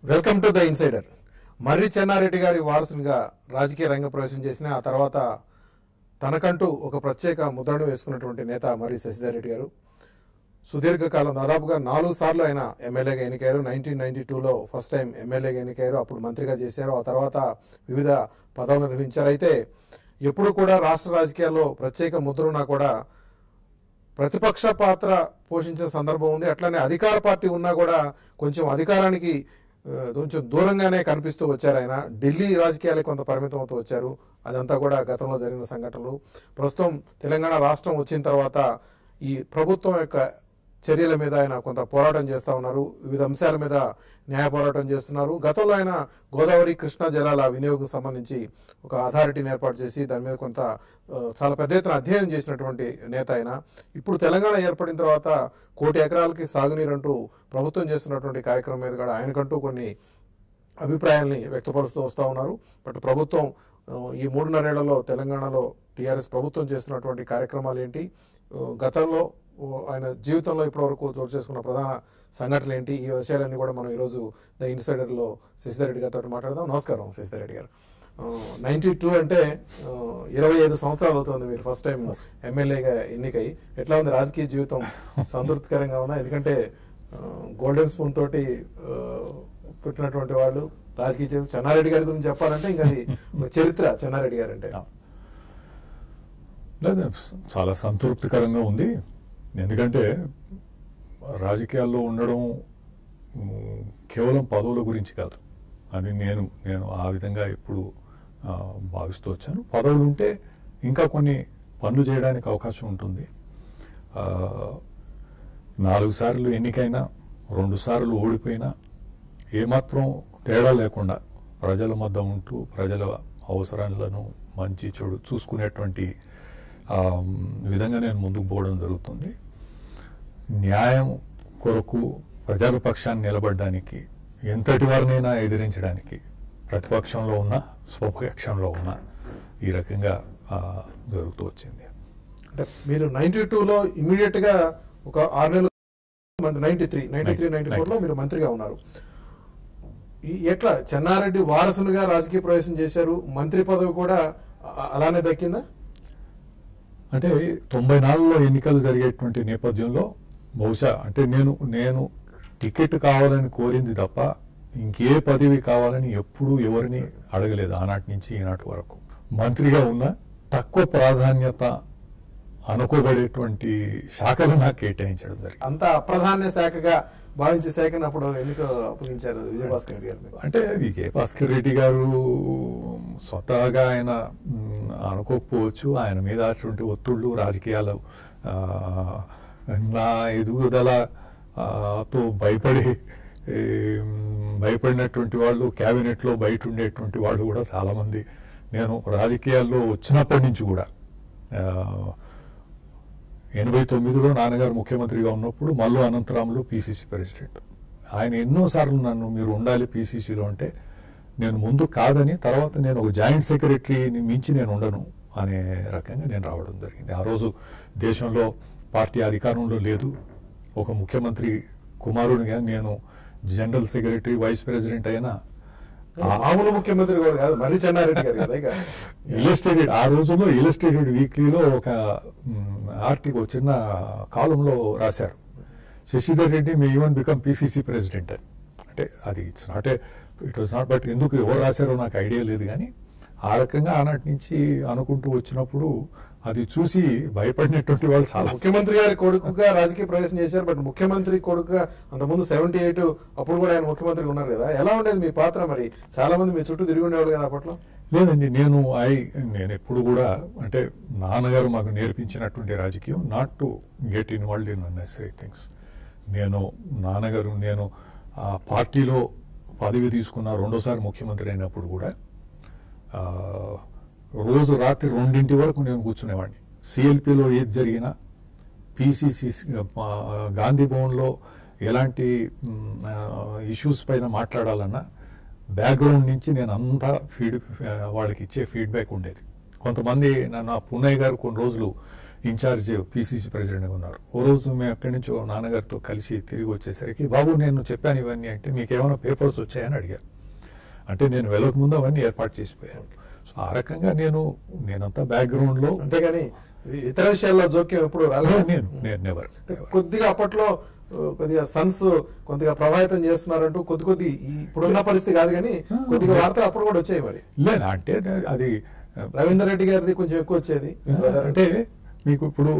Welcome to the insider Marri Chennareddy గారి వారసునిగా రాజకీయ రంగ ప్రవేశం చేసిన ఆ తర్వాత తనకంటూ ఒక ప్రత్యేక ముద్రను వేసుకున్నటువంటి నేత మర్రి శశిధర్ రెడ్డి గారు సుదీర్ఘకాలం దాదాపుగా నాలుగు సార్లు ఆయన ఎమ్మెల్యేగా ఎన్నికయ్యారు నైన్టీన్ నైన్టీ టూలో ఫస్ట్ టైం ఎమ్మెల్యేగా ఎన్నికయ్యారు అప్పుడు మంత్రిగా చేశారు ఆ తర్వాత వివిధ పదవులు నిర్వహించారు అయితే ఎప్పుడు కూడా రాష్ట్ర రాజకీయాల్లో ప్రత్యేక ముద్రున్నా కూడా ప్రతిపక్ష పాత్ర పోషించిన సందర్భం ఉంది అట్లనే అధికార పార్టీ ఉన్నా కూడా కొంచెం అధికారానికి ఆ, కొంచెం దూరంగానే కనిపిస్తూ వచ్చారు ఆయన ఢిల్లీ రాజకీయాలకు కొంత పరిమితం అవుతూ వచ్చారు అదంతా కూడా గతంలో జరిగిన సంఘటనలు ప్రస్తుతం తెలంగాణ రాష్ట్రం వచ్చిన తర్వాత ఈ ప్రభుత్వం యొక్క చర్యల మీద ఆయన కొంత పోరాటం చేస్తూ ఉన్నారు వివిధ అంశాల మీద న్యాయ పోరాటం చేస్తున్నారు గతంలో ఆయన గోదావరి కృష్ణా జలాల వినియోగం సంబంధించి ఒక అథారిటీని ఏర్పాటు చేసి దాని మీద కొంత ఆ, చాలా పెద్ద ఎత్తున అధ్యయనం చేసినటువంటి నేత ఆయన ఇప్పుడు తెలంగాణ ఏర్పడిన తర్వాత కోటి ఎకరాలకి సాగునీరు అంటూ ప్రభుత్వం చేస్తున్నటువంటి కార్యక్రమం మీద కూడా ఆయనకంటూ కొన్ని అభిప్రాయాల్ని వ్యక్తపరుస్తూ వస్తూ ఉన్నారు బట్ ప్రభుత్వం ఆ, ఈ మూడున్నరేళ్లలో తెలంగాణలో టీఆర్ఎస్ ప్రభుత్వం చేస్తున్నటువంటి కార్యక్రమాలు ఏంటి ఆ, గతంలో ఆ, ఆయన జీవితంలో ఇప్పటివరకు చోటు చేసుకున్న ప్రధాన సంఘటనలు ఏంటి ఈ విషయాలన్నీ కూడా మనం ఈరోజు ద ఇన్సైడర్లో శశిధర్ రెడ్డి గారితో మాట్లాడదాం నమస్కారం శశిధర్ రెడ్డి గారు నైన్టీ టూ అంటే ఆ, ఇరవై ఐదు సంవత్సరాలు అవుతుంది మీరు ఫస్ట్ టైం ఎమ్మెల్యేగా ఎన్నికై ఎట్లా ఉంది రాజకీయ జీవితం సంతృప్తికరంగా ఉందా ఎందుకంటే గోల్డెన్ స్పూన్ తోటి ఆ, పుట్టినటువంటి వాళ్ళు రాజకీయ జీవితం చెన్నారెడ్డి గారి గురించి చెప్పాలంటే ఇంకా అది ఒక చరిత్ర చెన్నారెడ్డి గారు అంటే లేదు చాలా సంతృప్తికరంగా ఉంది ఎందుకంటే రాజకీయాల్లో ఉండడం మ్, కేవలం పదవుల గురించి కాదు అని నేను నేను ఆ విధంగా ఎప్పుడు ఆ, భావిస్తూ వచ్చాను పదవులు ఉంటే ఇంకా కొన్ని పనులు చేయడానికి అవకాశం ఉంటుంది ఆ, నాలుగు సార్లు ఎన్నికైనా రెండు సార్లు ఓడిపోయినా ఏమాత్రం తేడా లేకుండా ప్రజల మధ్య ఉంటూ ప్రజల అవసరాలను మంచి చెడు చూసుకునేటువంటి ఆ, విధంగా నేను ముందుకు పోవడం జరుగుతుంది న్యాయం కొరకు ప్రజల పక్షాన్ని నిలబడడానికి ఎంతటి వారినైనా ఎదిరించడానికి ప్రతిపక్షంలో ఉన్న స్వపక్షంలో ఉన్న ఈ రకంగా ఆ, జరుగుతూ వచ్చింది అంటే మీరు నైన్టీ టూలో ఇమీడియట్ గా ఒక ఆరు నెలలు ninety three ninety three ninety four లో మీరు మంత్రిగా ఉన్నారు ఈ- ఎట్లా చెన్నారెడ్డి వారసునిగా రాజకీయ ప్రవేశం చేశారు మంత్రి పదవి కూడా అ- అలానే దక్కిందా అంటే తొంభై నాలుగులో ఎన్నికలు జరిగేటువంటి నేపథ్యంలో బహుశా అంటే నేను నేను టికెట్ కావాలని కోరింది తప్ప ఇంకే పదవి కావాలని ఎప్పుడూ ఎవరిని అడగలేదు ఆనాటి నుంచి ఈనాటి వరకు మంత్రిగా ఉన్న తక్కువ ప్రాధాన్యత అనుకోబడేటువంటి శాఖలు నాకు కేటాయించడం జరిగింది అంత అప్రధాన్య శాఖగా భావించే శాఖను అప్పుడు ఎన్నిక అప్పగించారు విజయభాస్కర్ రెడ్డి గారు మీకు. అంటే విజయభాస్కర్ రెడ్డి గారు స్వతహాగా ఆయన మ్, అనుకోకపోవచ్చు ఆయన మీద అటువంటి ఒత్తిళ్ళు రాజకీయాలు ఆ, నా ఎదుగుదల ఆ, తో భయపడి ఏ, మ్, భయపడినటువంటి వాళ్ళు క్యాబినెట్లో బయట ఉండేటువంటి వాళ్ళు కూడా చాలామంది నేను రాజకీయాల్లో వచ్చినప్పటి నుంచి కూడా ఆ, ఎనభై తొమ్మిదిలో నాన్నగారు ముఖ్యమంత్రిగా ఉన్నప్పుడు మల్లు అనంతరాములు పిసిసి ప్రెసిడెంట్ ఆయన ఎన్నోసార్లు నన్ను మీరు ఉండాలి పిసిసిలో అంటే నేను ముందు కాదని తర్వాత నేను ఒక జాయింట్ సెక్రటరీని మించి నేను ఉండను అనే రకంగా నేను రావడం జరిగింది ఆ రోజు దేశంలో పార్టీ అధికారంలో లేదు ఒక ముఖ్యమంత్రి కుమారునిగా నేను జనరల్ సెక్రటరీ వైస్ ప్రెసిడెంట్ అయినా మామూలు ముఖ్యమంత్రి కూడా కాదు మర్రి చెన్నారెడ్డి గారు కదా ఇక ఇలస్ట్రేటెడ్ ఆ రోజుల్లో ఇలస్ట్రేటెడ్ వీక్లీలో ఒక ఆర్టికల్ చిన్న కాలంలో రాశారు Shashidhar Reddy may even become PCC president అని అంటే అది it's not a it was not but ఎందుకు ఎవరు రాశారో నాకు ఐడియా లేదు కానీ ఆ రకంగా ఆనాటి నుంచి అనుకుంటూ వచ్చినప్పుడు అది చూసి భయపడినటువంటి వాళ్ళు చాలా ముఖ్యమంత్రి గారి కొడుకుగా రాజకీయ ప్రవేశం చేశారు బట్ ముఖ్యమంత్రి కొడుకుగా అంతకుముందు సెవెంటీ ఎయిట్ అప్పుడు కూడా ఆయన ముఖ్యమంత్రిగా ఉన్నారు కదా ఎలా ఉండేది మీ పాత్ర మరి చాలా మంది మీ చుట్టూ తిరిగి ఉండేవాళ్ళు కదా అప్పట్లో లేదండి నేను ఐ నేను ఎప్పుడు కూడా అంటే నాన్నగారు మాకు నేర్పించినటువంటి రాజకీయం not to get involved in unnecessary things నేను నాన్నగారు నేను ఆ పార్టీలో పదవి తీసుకున్న రెండోసారి ముఖ్యమంత్రి అయినప్పుడు కూడా ఆ, రోజు రాత్రి రెండింటి వరకు నేను కూర్చునేవాడిని సిఎల్పిలో ఏది జరిగినా పిసిసి గాంధీ భవన్లో ఎలాంటి ఇష్యూస్ పైన మాట్లాడాలన్నా బ్యాక్గ్రౌండ్ నుంచి నేను అంతా ఫీడ్ వాళ్ళకి ఇచ్చే ఫీడ్బ్యాక్ ఉండేది కొంతమంది నన్ను ఆ పున్నయ్య గారు కొన్ని రోజులు ఇన్ఛార్జ్ పిసిసి ప్రెసిడెంట్గా ఉన్నారు ఓ రోజు మేము అక్కడి నుంచి ఓ నాన్నగారితో కలిసి తిరిగి వచ్చేసరికి బాబు నేను చెప్పాను ఇవన్నీ అంటే మీకు ఏమైనా పేపర్స్ వచ్చాయని అడిగారు అంటే నేను వెళ్ళక ముందు అవన్నీ ఏర్పాటు చేసిపోయాను సో ఆ రకంగా నేను నేనంతా బ్యాక్గ్రౌండ్లో అంతేగాని ఇతర విషయాల్లో జోక్యం ఎప్పుడు రాలేదు నేను నేను నెవర్ కొద్దిగా అప్పట్లో ఆ, కొద్దిగా సన్స్ కొద్దిగా ప్రభావితం చేస్తున్నారంటూ కొద్ది కొద్ది ఈ ఇప్పుడున్న పరిస్థితి కాదు కానీ కొద్దిగా వార్తలు అప్పుడు కూడా వచ్చాయి మరి లేదు అంటే అది రవీందర్ రెడ్డి గారిది కొంచెం ఎక్కువ వచ్చేది అంటే మీకు ఇప్పుడు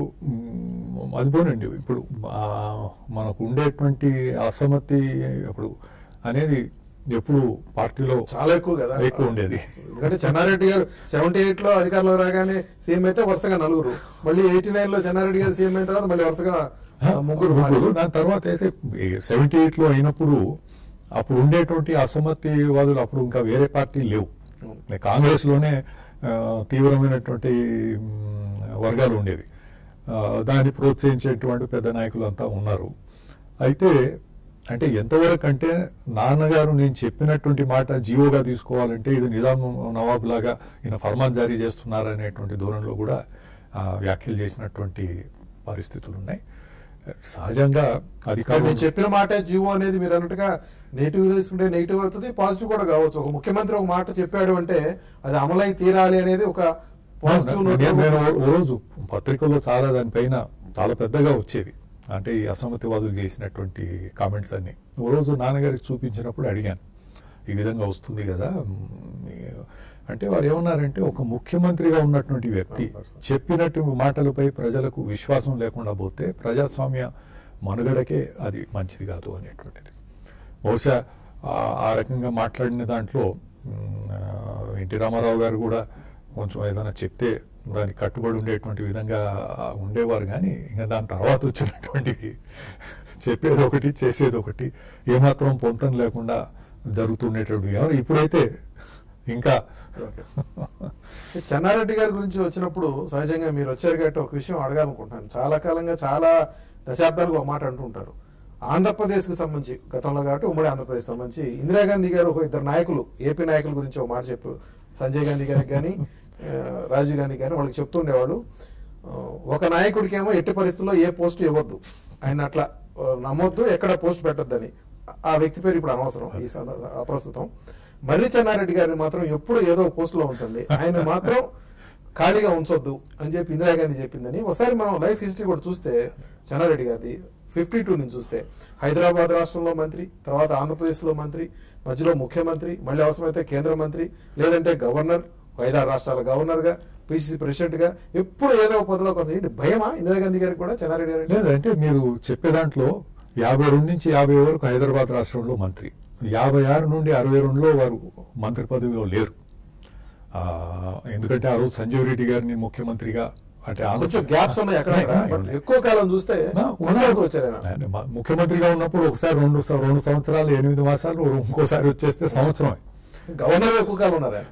మ్, అది పోనండి ఇప్పుడు ఆ, మనకు ఉండేటువంటి అసమ్మతి ఇప్పుడు అనేది ఎప్పుడు పార్టీలో చాలా ఎక్కువ కదా ఎక్కువ ఉండేది ఎందుకంటే చెన్నారెడ్డి గారు సెవెంటీ ఎయిట్ లో అధికారంలో రాగానే సీఎం అయితే వరుసగా నలుగురు మళ్ళీ ఎయిటీ నైన్ లో చెన్నారెడ్డి గారు సీఎం అయిన తర్వాత మళ్ళీ వరుసగా ఆ, ముగ్గురు ముగ్గురు. మారారు. దాని తర్వాత అయితే సెవెంటీ ఎయిట్ లో అయినప్పుడు అప్పుడు ఉండేటువంటి అసమ్మతివాదులు అప్పుడు ఇంకా వేరే పార్టీ లేవు కాంగ్రెస్ లోనే ఆ, తీవ్రమైనటువంటి మ్, వర్గాలు ఉండేవి ఆ, దాన్ని ప్రోత్సహించేటువంటి పెద్ద నాయకులు అంతా ఉన్నారు అయితే అంటే ఎంతవరకు అంటే నాన్నగారు నేను చెప్పినటువంటి మాట జీవోగా తీసుకోవాలంటే ఇది నిజాం నవాబ్ లాగా ఈయన ఫర్మాన్ జారీ చేస్తున్నారనేటువంటి దూరంలో కూడా ఆ, వ్యాఖ్యలు చేసినటువంటి పరిస్థితులు ఉన్నాయి సహజంగా కానీ అధికారులు నేను చెప్పిన మాట జీవో అనేది మీరు అన్నట్టుగా నెగిటివ్ తీసుకుంటే నెగిటివ్ అవుతుంది పాజిటివ్ కూడా కావచ్చు ఒక ముఖ్యమంత్రి ఒక మాట చెప్పాడు అంటే అది అమలై తీరాలి అనేది ఒక పాజిటివ్ నోట్ నేను నేను ఓ- ఓ రోజు పత్రికల్లో చాలా దానిపైన చాలా పెద్దగా వచ్చేవి అంటే ఈ అసమ్మతివాదులు చేసినటువంటి కామెంట్స్ అన్ని ఓ రోజు నాన్నగారికి చూపించినప్పుడు అడిగాను ఈ విధంగా వస్తుంది కదా మ్, అంటే వారు ఏమన్నారంటే ఒక ముఖ్యమంత్రిగా ఉన్నటువంటి వ్యక్తి చెప్పినట్టు మాటలపై ప్రజలకు విశ్వాసం లేకుండా పోతే ప్రజాస్వామ్య మనుగడకే అది మంచిది కాదు అనేటువంటిది బహుశా ఆ- ఆ రకంగా మాట్లాడిన దాంట్లో మ్, ఆ, ఎన్టీ రామారావు గారు కూడా కొంచెం ఏదైనా చెప్తే దానికి కట్టుబడి ఉండేటువంటి విధంగా ఆ, ఉండేవారు కానీ ఇంకా దాని తర్వాత వచ్చినటువంటి చెప్పేది ఒకటి చేసేది ఒకటి ఏమాత్రం పొంతం లేకుండా జరుగుతుండేటువంటి వ్యవహారం ఇప్పుడైతే ఇంకా చెన్నారెడ్డి గారి గురించి వచ్చినప్పుడు సహజంగా మీరు వచ్చారు కాబట్టి ఒక విషయం అడగాలనుకుంటున్నాను చాలా కాలంగా చాలా దశాబ్దాలకు ఒక మాట అంటూ ఉంటారు ఆంధ్రప్రదేశ్కి సంబంధించి గతంలో కాబట్టి ఉమ్మడి ఆంధ్రప్రదేశ్ సంబంధించి ఇందిరాగాంధీ గారు ఒక ఇద్దరు నాయకులు ఏపీ నాయకుల గురించి ఒక మాట చెప్పు సంజయ్ గాంధీ గారికి కానీ రాజీవ్ గాంధీ గారిని వాళ్ళకి చెప్తుండేవాడు ఆ, ఒక నాయకుడికేమో ఎట్టి పరిస్థితుల్లో ఏ పోస్ట్ ఇవ్వద్దు ఆయన అట్లా ఆ, నమ్మొద్దు ఎక్కడ పోస్ట్ పెట్టొద్దని ఆ వ్యక్తి పేరు ఇప్పుడు అనవసరం ఈ సంద- ప్రస్తుతం మర్రి చెన్నారెడ్డి గారిని మాత్రం ఎప్పుడు ఏదో ఒక పోస్ట్ లో ఉంటుంది ఆయన మాత్రం ఖాళీగా ఉంచొద్దు అని చెప్పి ఇందిరాగాంధీ చెప్పిందని ఒకసారి మనం లైఫ్ హిస్టరీ కూడా చూస్తే చెన్నారెడ్డి గారిది ఫిఫ్టీ టూ నుంచి చూస్తే హైదరాబాద్ రాష్ట్రంలో మంత్రి తర్వాత ఆంధ్రప్రదేశ్లో మంత్రి మధ్యలో ముఖ్యమంత్రి మళ్ళీ అవసరమైతే కేంద్ర మంత్రి లేదంటే గవర్నర్ ఒక ఐదారు రాష్ట్రాల గవర్నర్ గా పిసిసి ప్రెసిడెంట్ గా ఎప్పుడు ఏదో ఒక పదవిలో కోసం ఏంటి భయమా ఇందిరాగాంధీ గారికి కూడా చెన్నారెడ్డి గారికి లేదంటే మీరు చెప్పే దాంట్లో యాభై రెండు నుంచి యాభై వరకు హైదరాబాద్ రాష్ట్రంలో మంత్రి యాభై ఆరు నుండి అరవై రెండులో వారు మంత్రి పదవిలో లేరు ఆ, ఎందుకంటే ఆ రోజు సంజీవ్ రెడ్డి గారిని ముఖ్యమంత్రిగా అంటే ఆంధ్ర- కొంచెం గ్యాప్స్ ఉన్నాయి అక్కడ ఉన్నాయి, బట్ ఉన్నాయి. ఎక్కువ కాలం చూస్తే నా, కొనసాగుతూ వచ్చారు ఆయన. ఆయన మ- ముఖ్యమంత్రిగా ఉన్నప్పుడు ఒకసారి రెండు స- రెండు సంవత్సరాలు ఎనిమిది మాసాలు ఇంకోసారి వచ్చేస్తే సంవత్సరమే గవర్నర్ ఎక్కువ కాలం ఉన్నారు ఆయన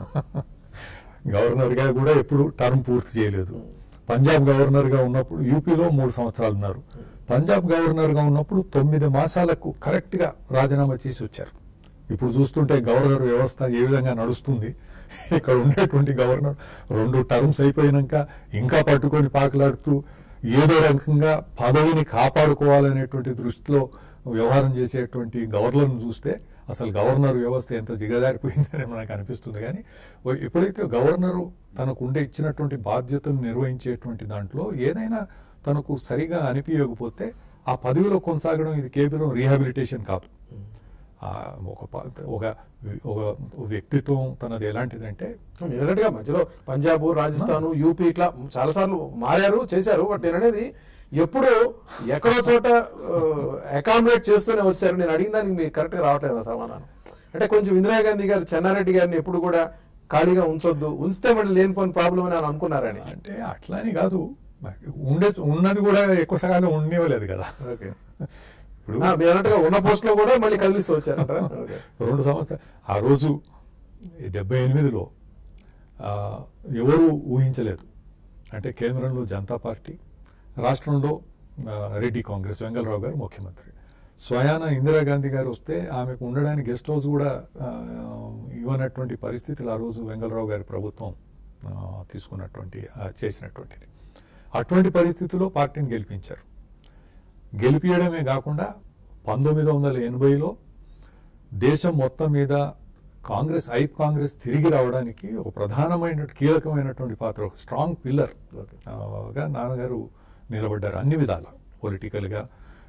గవర్నర్ గా కూడా ఎప్పుడు టర్మ్ పూర్తి చేయలేదు పంజాబ్ గవర్నర్ గా ఉన్నప్పుడు యూపీలో మూడు సంవత్సరాలు ఉన్నారు పంజాబ్ గవర్నర్ గా ఉన్నప్పుడు తొమ్మిది మాసాలకు కరెక్ట్ గా రాజీనామా చేసి వచ్చారు ఇప్పుడు చూస్తుంటే గవర్నర్ వ్యవస్థ ఏ విధంగా నడుస్తుంది ఇక్కడ ఉండేటువంటి గవర్నర్ రెండు టర్మ్స్ అయిపోయినాక ఇంకా పట్టుకొని పాకులాడుతూ ఏదో రకంగా పదవిని కాపాడుకోవాలనేటువంటి దృష్టిలో వ్యవహారం చేసేటువంటి గవర్నర్ను చూస్తే అసలు గవర్నర్ వ్యవస్థ ఎంత జిగదారిపోయిందని మనకు అనిపిస్తుంది కానీ ఓ- ఎప్పుడైతే గవర్నరు తనకు ఉండే ఇచ్చినటువంటి బాధ్యతను నిర్వహించేటువంటి దాంట్లో ఏదైనా తనకు సరిగా అనిపించకపోతే ఆ పదవిలో కొనసాగడం ఇది కేవలం రీహాబిలిటేషన్ కాదు ఆ ఒక ప- ఒక ఒక వ్యక్తిత్వం తనది ఎలాంటిదంటే ఎన్నట్టుగా మధ్యలో పంజాబ్ రాజస్థాన్ యూపీ ఇట్లా చాలా సార్లు మారారు చేశారు బట్ నేను అనేది ఎప్పుడు ఎక్కడో చోట అకామిడేట్ చేస్తూనే వచ్చారు నేను అడిగిన దానికి మీకు కరెక్ట్ గా రావట్లేదు ఆ సమాధానం అంటే కొంచెం ఇందిరాగాంధీ గారు చెన్నారెడ్డి గారిని ఎప్పుడు కూడా ఖాళీగా ఉంచొద్దు ఉంచితే మళ్ళీ లేనిపోయిన ప్రాబ్లం అని ఆయన అనుకున్నారని అంటే అట్లా అని కాదు ఉండే ఉన్నది కూడా ఎక్కువ సగాలం ఉండేవలేదు కదా ఓకే ఇప్పుడు మీరు అన్నట్టుగా ఉన్న పోస్ట్ లో కూడా మళ్ళీ కదిలిస్తూ వచ్చారంటారా ఓకే రెండు సంవత్సరాలు ఆ రోజు డెబ్బై ఎనిమిదిలో ఆ, ఎవరు ఊహించలేదు అంటే కేంద్రంలో జనతా పార్టీ రాష్ట్రంలో ఆ, రెడ్డి కాంగ్రెస్ వెంగళరావు గారు ముఖ్యమంత్రి స్వయాన ఇందిరాగాంధీ గారు వస్తే ఆమెకు ఉండడానికి గెస్ట్ హౌస్ కూడా ఆ, ఇవ్వనటువంటి పరిస్థితులు ఆ రోజు వెంగళరావు గారి ప్రభుత్వం ఆ, తీసుకున్నటువంటి ఆ, చేసినటువంటిది అటువంటి పరిస్థితుల్లో పార్టీని గెలిపించారు గెలిపించడమే కాకుండా పంతొమ్మిది వందల ఎనభైలో దేశం మొత్తం మీద కాంగ్రెస్ ఐప్ కాంగ్రెస్ తిరిగి రావడానికి ఒక ప్రధానమైన కీలకమైనటువంటి పాత్ర ఒక స్ట్రాంగ్ పిల్లర్ ఓకే. గా నాన్నగారు నిలబడ్డారు అన్ని విధాల పొలిటికల్గా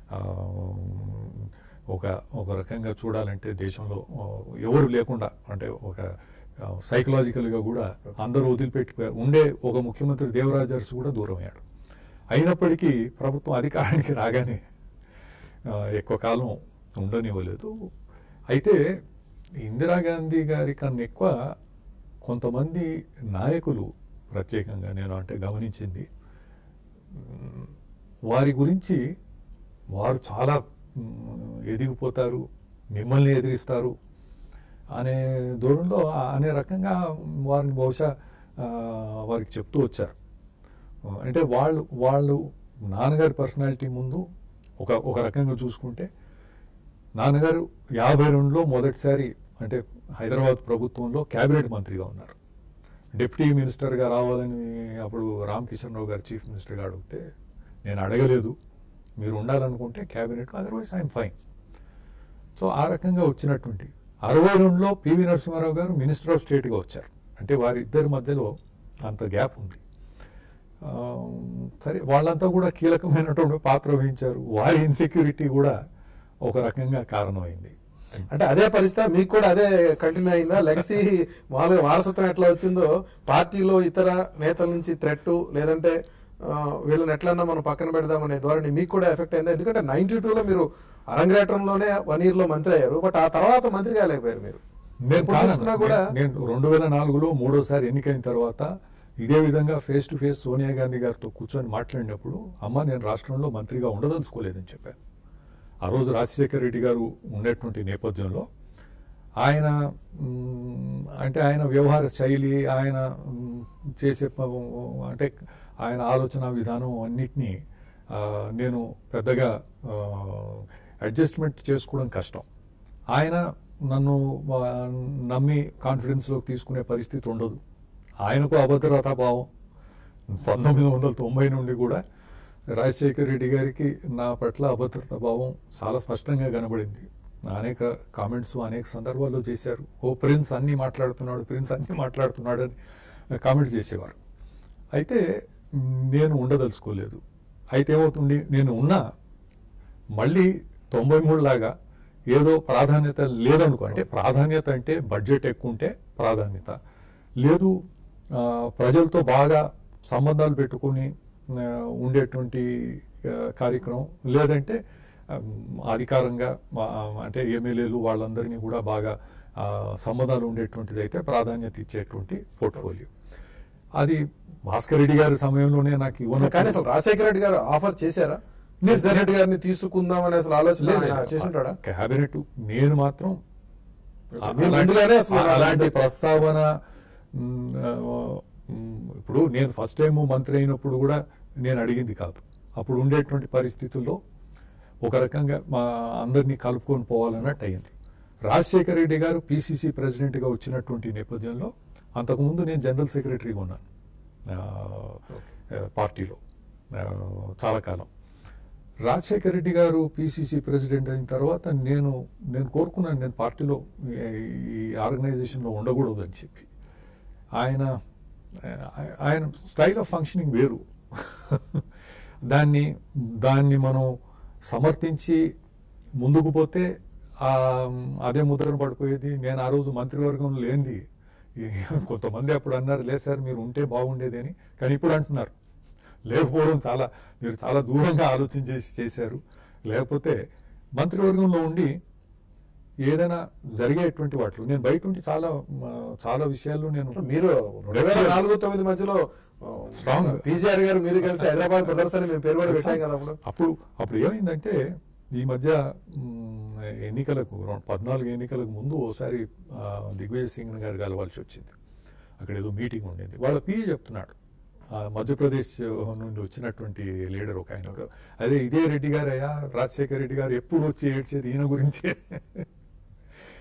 ఒక ఒక రకంగా చూడాలంటే దేశంలో ఆ, ఎవరు లేకుండా అంటే ఒక సైకలాజికల్గా కూడా అందరూ వదిలిపెట్టిపోయారు ఉండే ఒక ముఖ్యమంత్రి దేవరాజ్ అరసు కూడా దూరం అయ్యాడు అయినప్పటికీ ప్రభుత్వం అధికారానికి రాగానే ఆ, ఎక్కువ కాలం ఉండనివ్వలేదు అయితే ఇందిరాగాంధీ గారి కన్నా ఎక్కువ కొంతమంది నాయకులు ప్రత్యేకంగా నేను అంటే గమనించింది మ్, వారి గురించి వారు చాలా మ్, ఎదిగిపోతారు మిమ్మల్ని ఎదిరిస్తారు అనే దూరంలో ఆ- అనే రకంగా వారిని బహుశా ఆ, వారికి చెప్తూ వచ్చారు అంటే వాళ్ళు వాళ్ళు నాన్నగారి పర్సనాలిటీ ముందు ఒక ఒక రకంగా చూసుకుంటే నాన్నగారు యాభై రెండులో మొదటిసారి అంటే హైదరాబాద్ ప్రభుత్వంలో కేబినెట్ మంత్రిగా ఉన్నారు డిప్యూటీ మినిస్టర్గా రావాలని అప్పుడు రామకిషన్ రావు గారు చీఫ్ మినిస్టర్గా అడిగితే నేను అడగలేదు మీరు ఉండాలనుకుంటే cabinet otherwise I'm fine so ఆ రకంగా వచ్చినటువంటి అరవై రెండులో పివి నరసింహారావు గారు మినిస్టర్ ఆఫ్ స్టేట్గా వచ్చారు అంటే వారిద్దరి మధ్యలో అంత గ్యాప్ ఉంది ఆ, సరే వాళ్ళంతా కూడా కీలకమైనటువంటి పాత్ర వహించారు వారి ఇన్సెక్యూరిటీ కూడా ఒక రకంగా కారణమైంది అంటే అదే పరిస్థితి మీకు కూడా అదే కంటిన్యూ అయిందా లెగసీ మామూలుగా వారసత్వం ఎట్లా వచ్చిందో పార్టీలో ఇతర నేతల నుంచి థ్రెట్ లేదంటే ఆ, వీళ్ళని ఎట్లన్నా మనం పక్కన పెడదామనే ధోరణి మీకు కూడా ఎఫెక్ట్ అయిందా ఎందుకంటే నైన్టీ టూలో మీరు అరంగేట్రంలోనే వన్ ఇయర్ లో మంత్రి అయ్యారు బట్ ఆ తర్వాత మంత్రి కాలేకపోయారు మీరు నేను ఎప్పుడు కాదన్న. చూసుకున్నా కూడా నేను- నేను రెండు వేల నాలుగులో మూడోసారి ఎన్నికైన తర్వాత ఇదే విధంగా face to face Sonia Gandhi గారితో కూర్చొని మాట్లాడినప్పుడు అమ్మ నేను రాష్ట్రంలో మంత్రిగా ఉండదలుచుకోలేదని చెప్పాను ఆ రోజు రాజశేఖర రెడ్డి గారు ఉండేటువంటి నేపథ్యంలో ఆయన మ్, అంటే ఆయన వ్యవహార శైలి ఆయన మ్, చేసే ప- అంటే ఆయన ఆలోచన విధానం అన్నిటినీ ఆ, నేను పెద్దగా అడ్జస్ట్మెంట్ చేసుకోవడం కష్టం ఆయన నన్ను ఆ, నమ్మి కాన్ఫిడెన్స్లోకి తీసుకునే పరిస్థితి ఉండదు ఆయనకు అభద్రతా భావం పంతొమ్మిది వందల తొంభై నుండి కూడా రాజశేఖర్ రెడ్డి గారికి నా పట్ల అభద్రతా భావం చాలా స్పష్టంగా కనబడింది అనేక కామెంట్స్ అనేక సందర్భాల్లో చేశారు ఓ ప్రిన్స్ అన్ని మాట్లాడుతున్నాడు ప్రిన్స్ అన్ని మాట్లాడుతున్నాడు అని కామెంట్స్ చేసేవారు అయితే మ్, నేను ఉండదలుచుకోలేదు అయితే ఏమవుతుంది నేను ఉన్నా మళ్ళీ తొంభై మూడు లాగా ఏదో ప్రాధాన్యత లేదనుకో అంటే ప్రాధాన్యత అంటే బడ్జెట్ ఎక్కువ ఉంటే ప్రాధాన్యత లేదు ఆ, ప్రజలతో బాగా సంబంధాలు పెట్టుకుని ఆ, ఉండేటువంటి ఆ, కార్యక్రమం లేదంటే ఆ, అధికారంగా ఆ, అంటే ఎమ్మెల్యేలు వాళ్ళందరినీ కూడా బాగా ఆ, సంబంధాలు ఉండేటువంటిది అయితే ప్రాధాన్యత ఇచ్చేటువంటి పోర్ట్ఫోలియో అది భాస్కర్ రెడ్డి గారి సమయంలోనే నాకు ఇవ్వను కానీ అసలు రాజశేఖర రెడ్డి గారు ఆఫర్ చేశారా నిర్జన్ రెడ్డి గారిని తీసుకుందాం అనే అసలు ఆలోచన ఆయన చేసుంటాడా క్యాబినెట్ నేను మాత్రం మీరు అలాంటి- ముందుగానే అసలు అలాంటి ప్రస్తావన మ్, ఆ, మ్, ఇప్పుడు నేను ఫస్ట్ టైం మంత్రి అయినప్పుడు కూడా నేను అడిగింది కాదు అప్పుడు ఉండేటువంటి పరిస్థితుల్లో ఒక రకంగా మా అందరినీ కలుపుకొని పోవాలన్నట్టు అయింది రాజశేఖర రెడ్డి గారు పిసిసి ప్రెసిడెంట్గా వచ్చినటువంటి నేపథ్యంలో అంతకుముందు నేను జనరల్ సెక్రటరీగా ఉన్నాను ఆ, ఆ, పార్టీలో ఆ, చాలా కాలం రాజశేఖర రెడ్డి గారు పిసిసి ప్రెసిడెంట్ అయిన తర్వాత నేను నేను కోరుకున్నాను నేను పార్టీలో ఈ- ఈ ఆర్గనైజేషన్లో ఉండకూడదు అని చెప్పి ఆయన ఆ- ఆయన స్టైల్ ఆఫ్ ఫంక్షనింగ్ వేరు దాన్ని దాన్ని మనం సమర్థించి ముందుకు పోతే ఆ, అదే ముద్రను పడిపోయేది నేను ఆ రోజు మంత్రివర్గంలో లేనిది ఈ కొంతమంది అప్పుడు అన్నారు లేదు సార్ మీరు ఉంటే బాగుండేది అని కానీ ఇప్పుడు అంటున్నారు లేకపోవడం చాలా మీరు చాలా దూరంగా ఆలోచన చేసి చేశారు లేకపోతే మంత్రివర్గంలో ఉండి ఏదైనా జరిగేటువంటి వాటిలో నేను బయట ఉండి చాలా మ, చాలా విషయాల్లో నేను మీరు రెండు వేల నాలుగు తొమ్మిది మధ్యలో Strong. పీజీఆర్ గారు మీరు కలిసి హైదరాబాద్ బ్రదర్స్ అని మేము పేరు కూడా పెట్టాం కదా అప్పుడు అప్పుడు అప్పుడు ఏమైందంటే ఈ మధ్య మ్, ఎన్నికలకు రెండు పద్నాలుగు ఎన్నికలకు ముందు ఓసారి ఆ, దిగ్విజయ్ సింగ్ గారు కలవాల్సి వచ్చింది అక్కడ ఏదో మీటింగ్ ఉండేది వాళ్ళ పిఏ చెప్తున్నాడు ఆ, మధ్యప్రదేశ్ నుండి వచ్చినటువంటి లీడర్ ఒక ఆయన అదే ఇదే రెడ్డి గారు అయ్యా రాజశేఖర్ రెడ్డి గారు ఎప్పుడు వచ్చి ఏడ్చేది ఈయన గురించే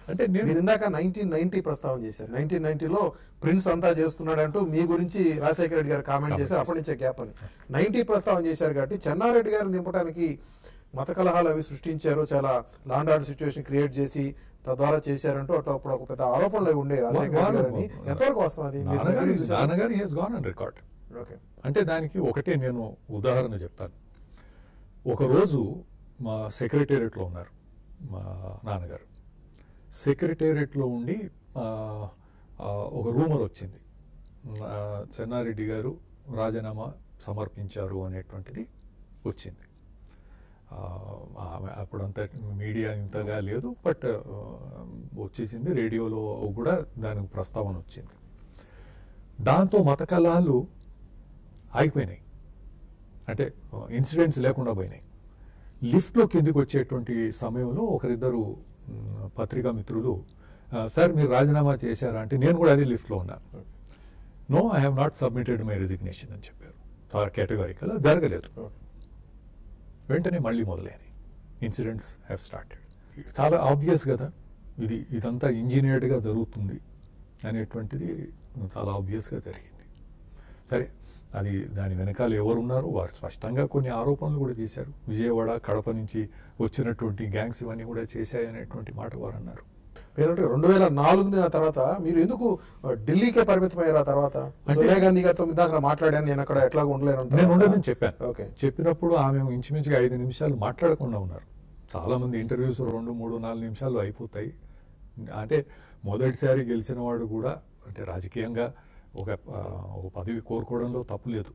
అంటే నేను మీరు ఇందాక నైన్టీన్ నైన్టీ ప్రస్తావన చేశారు నైన్టీన్ నైన్టీలో ప్రిన్స్ అంతా చేస్తున్నాడంటూ మీ గురించి రాజశేఖర రెడ్డి గారు కామెంట్ చేశారు అప్పటి నుంచే గ్యాప్ అని నైన్టీ ప్రస్తావన చేశారు కాబట్టి చెన్నారెడ్డి గారిని దింపడానికి మత కలహాలు అవి సృష్టించారు చాలా లాండ్ ఆర్డర్ సిచ్యువేషన్ క్రియేట్ చేసి తద్వారా చేశారంటూ అటు అప్పుడు ఒక పెద్ద ఆరోపణలు అవి ఉండేవి రాజశేఖర రెడ్డి గారిని ఎంతవరకు వస్తాం అది మీరు నాన్నగారి దగ్గర చూసారా? నాన్నగారి he's gone and record okay అంటే దానికి ఒకటే నేను ఉదాహరణ చెప్తాను ఒకరోజు మా సెక్రటేరియట్లో ఉన్నారు మా నాన్నగారు సెక్రటేరియట్లో ఉండి ఆ, ఆ, ఒక రూమర్ వచ్చింది ఆ, చెన్నారెడ్డి గారు రాజీనామా సమర్పించారు అనేటువంటిది వచ్చింది ఆ, ఆమె అప్పుడంత మీడియా ఇంతగా లేదు బట్ ఆ, వచ్చేసింది రేడియోలో కూడా దానికి ప్రస్తావన వచ్చింది దాంతో మత కలహాలు ఆగిపోయినాయి అంటే ఇన్సిడెంట్స్ లేకుండా పోయినాయి లిఫ్ట్లో కిందికి వచ్చేటువంటి సమయంలో ఒకరిద్దరు మ్, పత్రికా మిత్రులు "ఆ, సార్ మీరు రాజీనామా చేశారా అంటే నేను కూడా అదే లిఫ్ట్లో ఉన్నాను no I have not submitted my resignation అని చెప్పారు చాలా కేటగారికల్ జరగలేదు ఓకే. వెంటనే మళ్ళీ మొదలైనవి ఇన్సిడెంట్స్ హ్యావ్ స్టార్టెడ్ చాలా ఆబ్వియస్ కదా ఇది ఇదంతా ఇంజనీర్డ్గా జరుగుతుంది అనేటువంటిది చాలా ఆబ్వియస్గా జరిగింది సరే అది దాని వెనకాల ఎవరున్నారు వారు స్పష్టంగా కొన్ని ఆరోపణలు కూడా చేశారు విజయవాడ కడప నుంచి వచ్చినటువంటి గ్యాంగ్స్ ఇవన్నీ కూడా చేశాయనేటువంటి మాట వారు అన్నారు మీరంటే రెండు వేల నాలుగు తర్వాత మీరు ఎందుకు ఆ, ఢిల్లీకే పరిమితమయ్యారు ఆ తర్వాత అంటే- సోనియా గాంధీ గారితో మీ దాకా మాట్లాడాను నేను అక్కడ ఎట్లా ఉండలేను అంత నేను తర్వాత. ఉండదని చెప్పాను ఓకే చెప్పినప్పుడు ఆమె ఇంచుమించుగా ఐదు నిమిషాలు మాట్లాడకుండా ఉన్నారు చాలా మంది ఇంటర్వ్యూస్ రెండు మూడు నాలుగు నిమిషాలు అయిపోతాయి అంటే మొదటిసారి గెలిచిన వాడు కూడా అంటే రాజకీయంగా ఒక ఆ, ఒక పదవి కోరుకోవడంలో తప్పు లేదు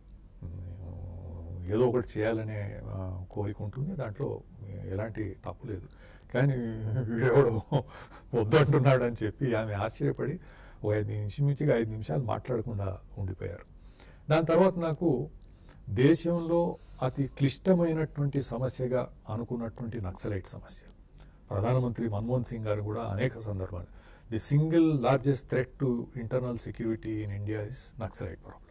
ఏదో ఒకటి చేయాలనే ఆ, కోరిక ఉంటుంది దాంట్లో ఎలాంటి తప్పు లేదు కానీ వీడెవడో వద్దంటున్నాడు అని చెప్పి ఆమె ఆశ్చర్యపడి ఒక ఐదు నిమిషమించిగా ఐదు నిమిషాలు మాట్లాడకుండా ఉండిపోయారు దాని తర్వాత నాకు దేశంలో అతి క్లిష్టమైనటువంటి సమస్యగా అనుకున్నటువంటి నక్సలైట్ సమస్య ప్రధానమంత్రి మన్మోహన్ సింగ్ గారు కూడా అనేక సందర్భాలు the single largest threat to internal security in India is Naxalite problem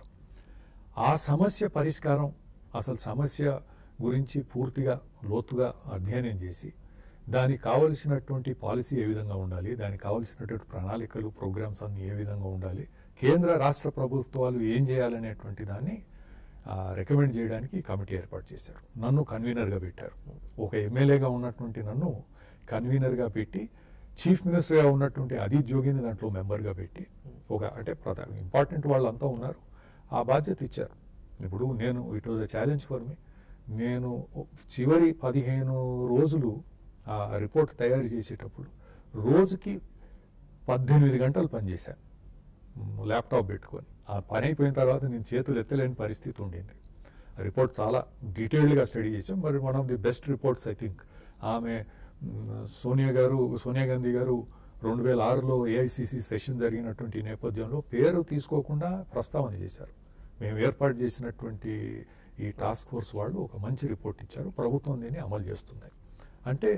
ఆ సమస్య పరిష్కారం అసలు సమస్య గురించి పూర్తిగా లోతుగా అధ్యయనం చేసి దానికి కావలసినటువంటి పాలసీ ఏ విధంగా ఉండాలి దానికి కావలసినటువంటి ప్రణాళికలు ప్రోగ్రామ్స్ అన్ని ఏ విధంగా ఉండాలి కేంద్ర రాష్ట్ర ప్రభుత్వాలు ఏం చేయాలనేటువంటి దాన్ని రికమెండ్ చేయడానికి ఈ కమిటీ ఏర్పాటు చేశారు నన్ను కన్వీనర్గా పెట్టారు ఒక ఎమ్మెల్యేగా ఉన్నటువంటి నన్ను కన్వీనర్గా పెట్టి చీఫ్ మినిస్టర్గా ఉన్నటువంటి అదిత్ జోగిని దాంట్లో మెంబర్గా పెట్టి ఒక అంటే ప్రధాన ఇంపార్టెంట్ వాళ్ళంతా ఉన్నారు ఆ బాధ్యత ఇచ్చారు ఇప్పుడు నేను it was a challenge for me నేను చివరి పదిహేను రోజులు ఆ రిపోర్ట్ తయారు చేసేటప్పుడు రోజుకి పద్దెనిమిది గంటలు పనిచేశాను మ్, ల్యాప్టాప్ పెట్టుకొని ఆ పని అయిపోయిన తర్వాత నేను చేతులు ఎత్తలేని పరిస్థితి ఉండింది ఆ రిపోర్ట్ చాలా డీటెయిల్డ్గా స్టడీ చేసాం మరి one of the best reports I think ఆమె మ్, సోనియా గారు సోనియా గాంధీ గారు రెండు వేల ఆరులో ఏఐసిసి సెషన్ జరిగినటువంటి నేపథ్యంలో పేరు తీసుకోకుండా ప్రస్తావన చేశారు మేము ఏర్పాటు చేసినటువంటి ఈ టాస్క్ ఫోర్స్ వాళ్ళు ఒక మంచి రిపోర్ట్ ఇచ్చారు ప్రభుత్వం దీన్ని అమలు చేస్తుంది అంటే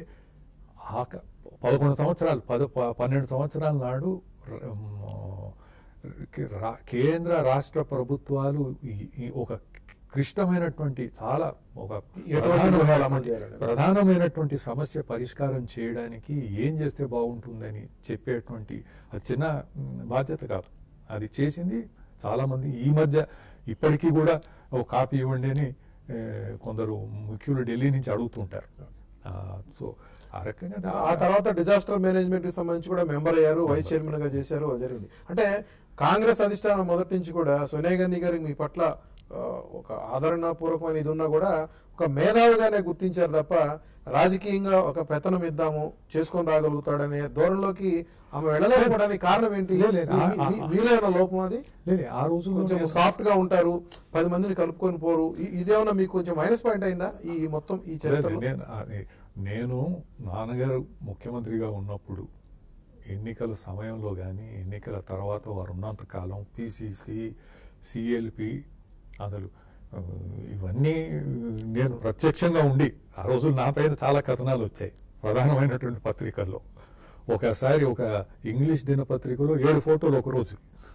ఆ క- పదకొండు సంవత్సరాలు పద ప- పన్నెండు సంవత్సరాల నాడు ర- మ్, రా- కేంద్ర రాష్ట్ర ప్రభుత్వాలు ఈ- ఈ ఒక క్లిష్టమైనటువంటి చాలా ఒక ఎటువంటి వ్యూహాలు అమలు ప్రధానమైనటువంటి- చేయాలని? ప్రధానమైనటువంటి సమస్య పరిష్కారం చేయడానికి ఏం చేస్తే బాగుంటుందని చెప్పేటువంటి అది చిన్న మ్, బాధ్యత కాదు అది చేసింది చాలా మంది ఈ మధ్య ఇప్పటికీ కూడా ఒక కాపీ ఇవ్వండి అని ఏ, కొందరు ముఖ్యులు ఢిల్లీ నుంచి అడుగుతుంటారు ఆ, సో ఆ రకంగా దా- ఆ తర్వాత డిజాస్టర్ మేనేజ్మెంట్ కి సంబంధించి కూడా మెంబర్ అయ్యారు వైస్ చైర్మన్ గా చేశారు అది జరిగింది అంటే కాంగ్రెస్ అధిష్టానం మొదటి నుంచి కూడా సోనియా గాంధీ గారికి మీ పట్ల ఆ, ఒక ఆదరణ పూర్వకమైన ఇది ఉన్నా కూడా ఒక మేధావిగానే గుర్తించారు తప్ప రాజకీయంగా ఒక పెత్తనం ఇద్దాము చేసుకొని రాగలుగుతాడనే ధోరణిలోకి ఆమె వెళ్ళలేకపోవడానికి కారణం ఏంటి లే, లే, ఆ- మీ- మీ- ఆ- మీలో ఏమైనా లోపం అది లేదు ఆ రోజుల్లో కొంచెం నేను- సాఫ్ట్ గా ఉంటారు పది మందిని కలుపుకొని పోరు ఇ- ఇదేమన్నా మీకు కొంచెం మైనస్ పాయింట్ అయిందా ఈ మొత్తం ఈ లేదు, చరిత్రలో నేను అది- నేను నాన్నగారు ముఖ్యమంత్రిగా ఉన్నప్పుడు ఎన్నికల సమయంలో కానీ ఎన్నికల తర్వాత వారు ఉన్నంత కాలం పిసిసి సిఎల్పి అసలు ఆ, ఇవన్నీ నేను ప్రత్యక్షంగా ఉండి ఆ రోజులు నా పైన చాలా కథనాలు వచ్చాయి ప్రధానమైనటువంటి పత్రికల్లో ఒకసారి ఒక ఇంగ్లీష్ దినపత్రికలో ఏడు ఫోటోలు ఒక రోజు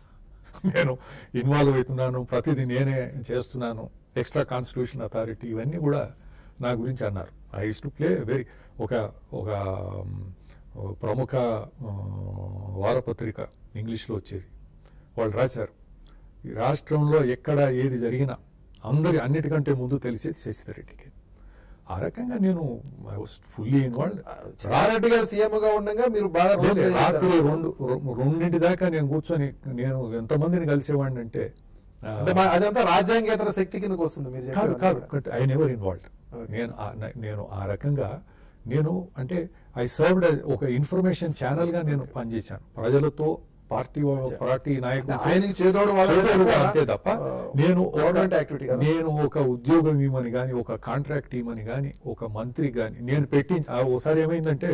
నేను ఇన్వాల్వ్ అవుతున్నాను ప్రతిదీ నేనే చేస్తున్నాను ఎక్స్ట్రా కాన్స్టిట్యూషన్ అథారిటీ ఇవన్నీ కూడా నా గురించి అన్నారు I used to play very ఒక ఒక మ్, ఓ ప్రముఖ ఆ, వారపత్రిక ఇంగ్లీష్లో వచ్చేది వాళ్ళు రాశారు ఈ రాష్ట్రంలో ఎక్కడ ఏది జరిగినా అందరి అన్నిటికంటే ముందు తెలిసేది శశిధర్ రెడ్డికి ఆ రకంగా నేను ఐ వాస్ ఫుల్లీ ఇన్వాల్వ్ రారెడ్డి గారు సీఎం గా ఉండగా మీరు బాగా రోల్ లేదు, ప్లే రాత్రి చేశారు. రెండు రె- రెండింటి దాకా నేను కూర్చొని నేను ఎంతమందిని కలిసేవాడిని అంటే ఆ, అంటే మా- అదంతా రాజ్యాంగేతర శక్తి కిందకు వస్తుంది మీరు కాదు చెప్పేవన్నీ కాదు కూడా. I never involved Okay. నేను ఆ- న- నేను ఆ రకంగా నేను అంటే ఐ సర్వ్డ్ ఒక ఇన్ఫర్మేషన్ ఛానల్ గా నేను పనిచేశాను ప్రజలతో పార్టీ వా- పార్టీ నాయకులతో ఆయనకి చేదోడు వాళ్ళకి చేదోడు కూడా, అంతే తప్ప ఆ, నేను ఒక- గవర్నమెంట్ యాక్టివిటీ కదా. నేను ఒక ఉద్యోగం ఇవ్వమని కానీ ఒక కాంట్రాక్ట్ ఇవ్వమని కానీ ఒక మంత్రి కానీ నేను పెట్టి ఆ ఒకసారి ఏమైందంటే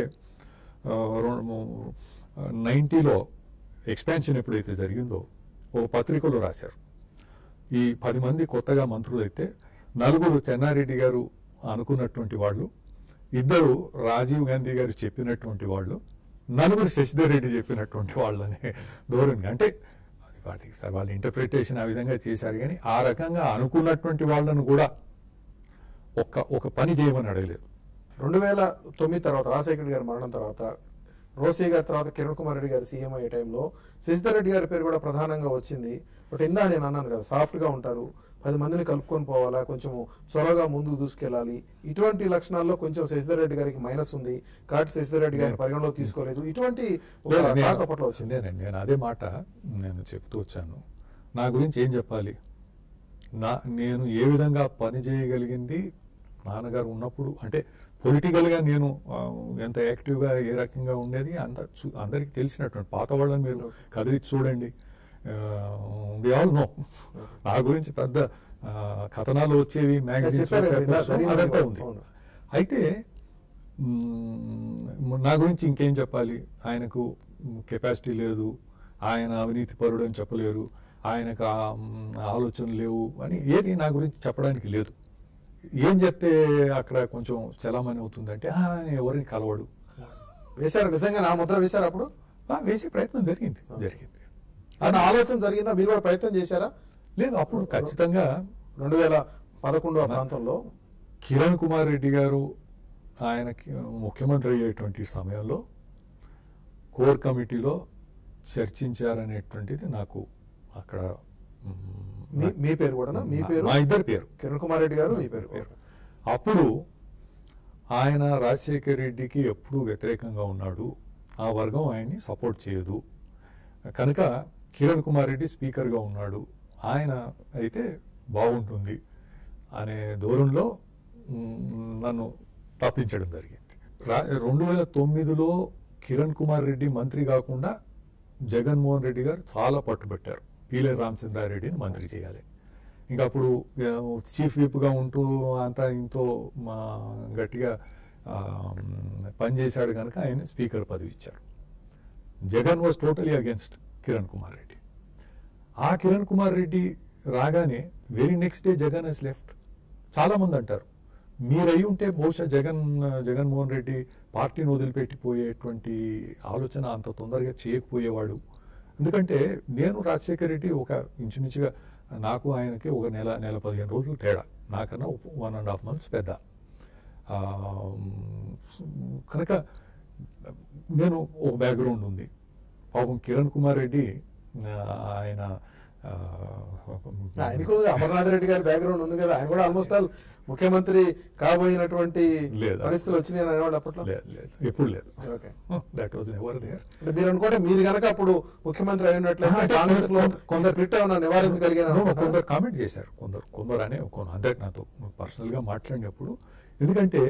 నైంటీలో ఎక్స్పాన్షన్ ఎప్పుడైతే జరిగిందో ఒక పత్రికలో రాశారు ఈ పది మంది కొత్తగా మంత్రులు అయితే నలుగురు చెన్నారెడ్డి గారు అనుకున్నటువంటి వాళ్ళు ఇద్దరు రాజీవ్ గాంధీ గారు చెప్పినటువంటి వాళ్ళు నలుగురు శశిధర్ రెడ్డి చెప్పినటువంటి వాళ్ళనే ధోరణి అంటే వాటికి సరే వాళ్ళ ఇంటర్ప్రిటేషన్ ఆ విధంగా చేశారు కానీ ఆ రకంగా అనుకున్నటువంటి వాళ్ళను కూడా ఒక్క ఒక పని చేయమని అడగలేదు రెండు వేల తొమ్మిది తర్వాత రాజశేఖర్ గారి మరణం తర్వాత రోసీ గారి తర్వాత కిరణ్ కుమార్ రెడ్డి గారు సీఎం అయ్యే టైంలో శశిధర్ రెడ్డి గారి పేరు కూడా ప్రధానంగా వచ్చింది బట్ ఇందా నేను అన్నాను కదా సాఫ్ట్ గా ఉంటారు పది మందిని కలుపుకొని పోవాలా కొంచెం చొరవగా ముందుకు దూసుకెళ్ళాలి ఇటువంటి లక్షణాల్లో కొంచెం శశిధర్ రెడ్డి గారికి మైనస్ ఉంది కాబట్టి శశిధర్ రెడ్డి గారిని పరిగణలో తీసుకోలేదు ఇటువంటి ఒక లేదు, నేను- టాక్ అప్పట్లో వచ్చింది నేనండి, నేను అదే మాట నేను చెప్తూ వచ్చాను నా గురించి ఏం చెప్పాలి నా నేను ఏ విధంగా పని చేయగలిగింది నాన్నగారు ఉన్నప్పుడు అంటే పొలిటికల్గా నేను ఆ, ఎంత యాక్టివ్గా ఏ రకంగా ఉండేది అంత చూ- అందరికీ తెలిసినటువంటి పాత వాళ్ళని మీరు కదిలిచ్చి చూడండి ది ఆల్ నో నా గురించి పెద్ద ఆ, కథనాలు వచ్చేవి మ్యాగజైన్స్ చెప్పారు కదా, ఇందా జరిగిన అదంతా ఉంది అవును. అయితే మ్మ్, నా గురించి ఇంకేం చెప్పాలి ఆయనకు కెపాసిటీ లేదు ఆయన అవినీతి పరుడు అని చెప్పలేరు ఆయనకు ఆ, మ్, ఆలోచన లేవు అని ఏది నా గురించి చెప్పడానికి లేదు ఏం చెప్తే అక్కడ కొంచెం చలామణి అవుతుందంటే "ఆ, ఆయన ఎవరిని కలవడు వేశారు నిజంగా నా ముద్ర వేశారు అప్పుడు ఆ, వేసే ప్రయత్నం జరిగింది జరిగింది అన్న ఆలోచన జరిగిందా మీరు కూడా ప్రయత్నం చేశారా లేదు అప్పుడు ఖచ్చితంగా రెండు వేల పదకొండు ఆ ప్రాంతంలో కిరణ్ కుమార్ రెడ్డి గారు ఆయనకి ముఖ్యమంత్రి అయ్యేటువంటి సమయంలో కోర్ కమిటీలో చర్చించారనేటువంటిది నాకు అక్కడ మ్, మీ- మీ పేరు కూడానా? మీ పేరు? మా ఇద్దరి పేరు కిరణ్ కుమార్ రెడ్డి గారు మీ పేరు పేరు అప్పుడు ఆయన రాజశేఖర్ రెడ్డికి ఎప్పుడూ వ్యతిరేకంగా ఉన్నాడు ఆ వర్గం ఆయన్ని సపోర్ట్ చేయదు కనుక కిరణ్ కుమార్ రెడ్డి స్పీకర్గా ఉన్నాడు ఆయన అయితే బాగుంటుంది అనే ధోరణిలో మ్, నన్ను తప్పించడం జరిగింది రా- రెండు వేల తొమ్మిదిలో కిరణ్ కుమార్ రెడ్డి మంత్రి కాకుండా జగన్మోహన్ రెడ్డి గారు చాలా పట్టుబట్టారు పీలే రామచంద్రారెడ్డిని మంత్రి చేయాలి ఇంకా అప్పుడు ఆ, చీఫ్ విప్గా ఉంటూ అంతా ఇంతో మా గట్టిగా ఆ, పనిచేశాడు కనుక ఆయన స్పీకర్ పదవి ఇచ్చారు Jagan was totally against Kiran Kumar Reddy ఆ కిరణ్ కుమార్ రెడ్డి రాగానే very next day Jagan he's left చాలా మంది అంటారు మీరు అయి ఉంటే బహుశా జగన్ జగన్మోహన్ రెడ్డి పార్టీని వదిలిపెట్టిపోయేటువంటి ఆలోచన అంత తొందరగా చేయకపోయేవాడు ఎందుకంటే నేను రాజశేఖర్ రెడ్డి ఒక ఇంచుమించుగా నాకు ఆయనకి ఒక నెల నెల పదిహేను రోజులు తేడా నాకన్నా వన్ అండ్ హాఫ్ మంత్స్ పెద్ద ఆ, కనుక నేను ఒక బ్యాక్గ్రౌండ్ ఉంది పాపం కిరణ్ కుమార్ రెడ్డి ఆ, ఆయన ఆ, ఆయనకు అమర్నాథ్ రెడ్డి గారి బ్యాక్గ్రౌండ్ ఉంది కదా ఆయన కూడా ఆల్మోస్ట్ ఆల్ ముఖ్యమంత్రి కాబోయినటువంటి లేదు. పరిస్థితులు వచ్చినాయి అని అనేవాడు అప్పట్లో లేదు లేదు ఎప్పుడు లేదు okay that was ever there అంటే మీరు అనుకుంటే మీరు గనక అప్పుడు ముఖ్యమంత్రి అయినట్లయితే అంటే కాంగ్రెస్ లో కొందరు- కొందరు క్రిట్ ఏమన్నా నివారించగలిగాను కొందరు కామెంట్ చేశారు కొందరు కొందరు అనే కొందరు అందరికి నాతో పర్సనల్ గా మాట్లాడినప్పుడు ఎందుకంటే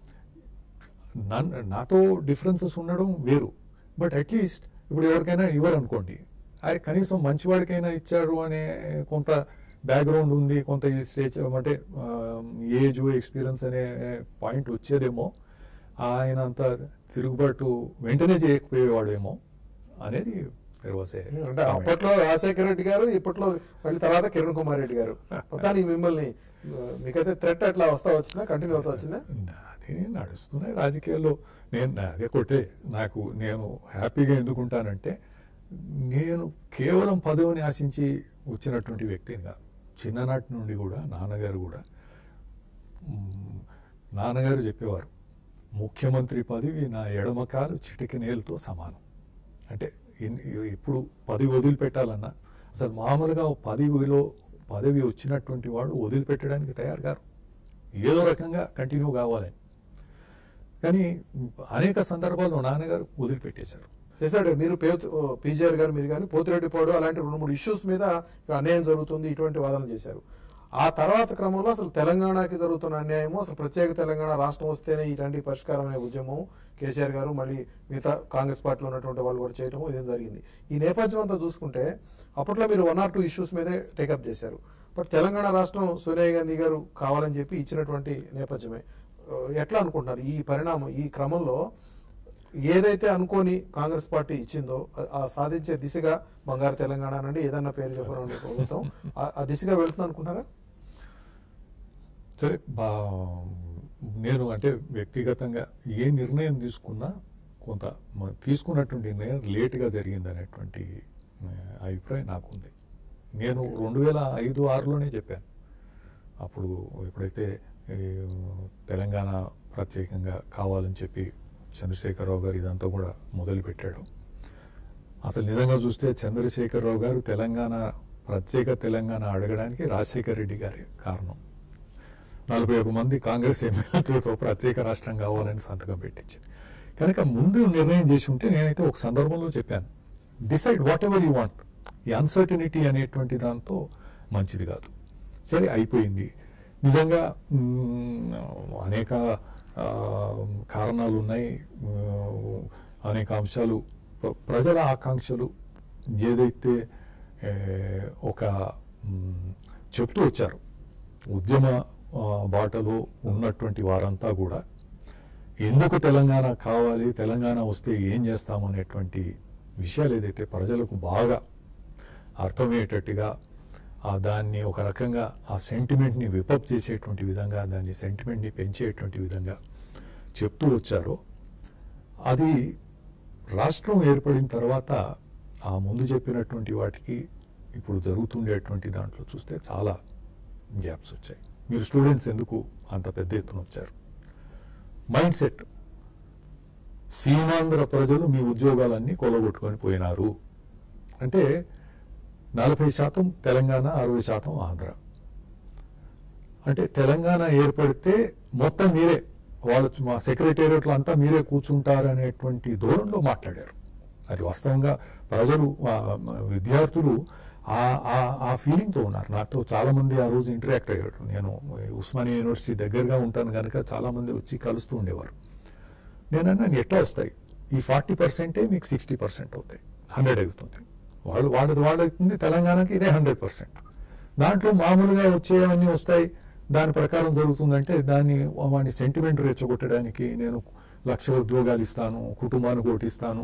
నన్ను నాతో డిఫరెన్సెస్ ఉండడం వేరు బట్ అట్లీస్ట్ ఇప్పుడు ఎవరికైనా ఇవ్వరు అనుకోండి అది కనీసం మంచివాడికైనా ఇచ్చారు అనే కొంత బ్యాక్గ్రౌండ్ ఉంది కొంత ఈ స్టేజ్ అంటే ఏజ్ ఎక్స్పీరియన్స్ అనే పాయింట్ వచ్చేదేమో ఆయన అంత తిరుగుబాటు వెంటనే చేయకపోయేవాడేమో అనేది there was a అంటే comment. అప్పట్లో రాజశేఖర రెడ్డి గారు ఇప్పట్లో మళ్ళీ తర్వాత కిరణ్ కుమార్ రెడ్డి గారు మొత్తానికి మిమ్మల్ని ఆ, మీకైతే థ్రెట్ అట్లా వస్తా వచ్చిందా కంటిన్యూ అవుతా వచ్చిందా అదే నడుస్తున్నాయి రాజకీయాల్లో నేను నా- అదే కొట్టే నాకు నేను హ్యాపీగా ఎందుకుంటానంటే నేను కేవలం పదవిని ఆశించి వచ్చినటువంటి వ్యక్తిని కాదు చిన్ననాటి నుండి కూడా నాన్నగారు కూడా మ్, నాన్నగారు చెప్పేవారు ముఖ్యమంత్రి పదవి నా ఎడమకాలు చిటికనేలతో సమానం అంటే ఇన్- ఇప్పుడు పదవి వదిలిపెట్టాలన్నా అసలు మామూలుగా ఓ పదవిలో పదవి వచ్చినటువంటి వాడు వదిలిపెట్టడానికి తయారు కారు ఏదో రకంగా కంటిన్యూ కావాలని కానీ అనేక సందర్భాల్లో నాన్నగారు వదిలిపెట్టేశారు చేశాడు మీరు పీజీఆర్ గారు మీరు కానీ పోతిరెడ్డిపాడు అలాంటి రెండు మూడు ఇష్యూస్ మీద ఇక్కడ అన్యాయం జరుగుతుంది ఇటువంటి వాదనలు చేశారు ఆ తర్వాత క్రమంలో అసలు తెలంగాణకి జరుగుతున్న అన్యాయము అసలు ప్రత్యేక తెలంగాణ రాష్ట్రం వస్తేనే ఇలాంటి పరిష్కారం అనే ఉద్యమం కేసీఆర్ గారు మళ్ళీ మిగతా కాంగ్రెస్ పార్టీలో ఉన్నటువంటి వాళ్ళు కూడా చేయడం ఇదేం జరిగింది ఈ నేపథ్యం అంతా చూసుకుంటే అప్పట్లో మీరు వన్ ఆర్ టూ ఇష్యూస్ మీదే టేకప్ చేశారు బట్ తెలంగాణ రాష్ట్రం సోనియా గాంధీ గారు కావాలని చెప్పి ఇచ్చినటువంటి నేపథ్యమే ఆ, ఎట్లా అనుకుంటున్నారు ఈ పరిణామం ఈ క్రమంలో ఏదైతే అనుకోని కాంగ్రెస్ పార్టీ ఇచ్చిందో ఆ- ఆ సాధించే దిశగా బంగారు తెలంగాణ నుండి ఏదన్నా పేరు చెప్పడం ప్రభుత్వం ఆ- ఆ దిశగా వెళ్తుంది అనుకుంటారా సరే బా నేను అంటే వ్యక్తిగతంగా ఏ నిర్ణయం తీసుకున్నా కొంత మ- తీసుకున్నటువంటి నిర్ణయం లేటుగా జరిగింది అనేటువంటి ఆ, అభిప్రాయం నాకుంది నేను రెండు వేల ఐదు ఆరులోనే చెప్పాను అప్పుడు ఎప్పుడైతే ఈ, తెలంగాణ ప్రత్యేకంగా కావాలని చెప్పి చంద్రశేఖరరావు గారు ఇదంతా కూడా మొదలుపెట్టాడు అసలు నిజంగా చూస్తే చంద్రశేఖరరావు గారు తెలంగాణ ప్రత్యేక తెలంగాణ అడగడానికి రాజశేఖర రెడ్డి గారి కారణం నలభై ఒక మంది కాంగ్రెస్ ఎమ్మెల్యేలతో ప్రత్యేక రాష్ట్రం కావాలని సంతకం పెట్టించింది కనుక ముందు నిర్ణయం చేసి ఉంటే నేనైతే ఒక సందర్భంలో చెప్పాను decide whatever you want ఈ అన్సర్టనిటీ అనేటువంటి దాంతో మంచిది కాదు సరే అయిపోయింది నిజంగా మ్, అనేక ఆ, కారణాలు ఉన్నాయి మ్, అనేక అంశాలు ప్ర- ప్రజల ఆకాంక్షలు ఏదైతే ఏ, ఒక మ్, చెప్తూ వచ్చారు ఉద్యమ ఆ, బాటలో ఉన్నటువంటి వారంతా కూడా ఎందుకు తెలంగాణ కావాలి తెలంగాణ వస్తే ఏం చేస్తామనేటువంటి విషయాలు ఏదైతే ప్రజలకు బాగా అర్థమయ్యేటట్టుగా ఆ దాన్ని ఒక రకంగా ఆ సెంటిమెంట్ని విపప్ చేసేటువంటి విధంగా దాన్ని సెంటిమెంట్ని పెంచేటువంటి విధంగా చెప్తూ వచ్చారో అది రాష్ట్రం ఏర్పడిన తర్వాత ఆ ముందు చెప్పినటువంటి వాటికి ఇప్పుడు జరుగుతుండేటువంటి దాంట్లో చూస్తే చాలా గ్యాప్స్ వచ్చాయి మీరు స్టూడెంట్స్ ఎందుకు అంత పెద్ద ఎత్తున వచ్చారు మైండ్ సెట్ సీమాంధ్ర ప్రజలు మీ ఉద్యోగాలన్నీ కొలగొట్టుకొని పోయినారు అంటే నలభై శాతం తెలంగాణ అరవై శాతం ఆంధ్ర అంటే తెలంగాణ ఏర్పడితే మొత్తం మీరే వాళ్ళు మా సెక్రటేరియట్లు అంతా మీరే కూర్చుంటారు అనేటువంటి ధోరణిలో మాట్లాడారు అది వాస్తవంగా ప్రజలు ఆ, విద్యార్థులు ఆ ఆ ఆ ఫీలింగ్తో ఉన్నారు నాతో చాలా మంది ఆ రోజు ఇంటరాక్ట్ అయ్యారు నేను ఉస్మానియా యూనివర్సిటీ దగ్గరగా ఉంటాను కనుక చాలా మంది వచ్చి కలుస్తూ ఉండేవారు నేను అన్నాను ఎట్లా వస్తాయి ఈ ఫార్టీ పర్సెంటే మీకు సిక్స్టీ పర్సెంట్ అవుతాయి హండ్రెడ్ అవుతుంది వాళ్ళు వాళ్ళది వాళ్ళు అవుతుంది తెలంగాణకి ఇదే హండ్రెడ్ పర్సెంట్ దాంట్లో మామూలుగా వచ్చేవన్నీ వస్తాయి దాని ప్రకారం జరుగుతుందంటే దాన్ని వాడిని సెంటిమెంట్ రెచ్చగొట్టడానికి నేను లక్షల ఉద్యోగాలు ఇస్తాను కుటుంబానికి ఒకటి ఇస్తాను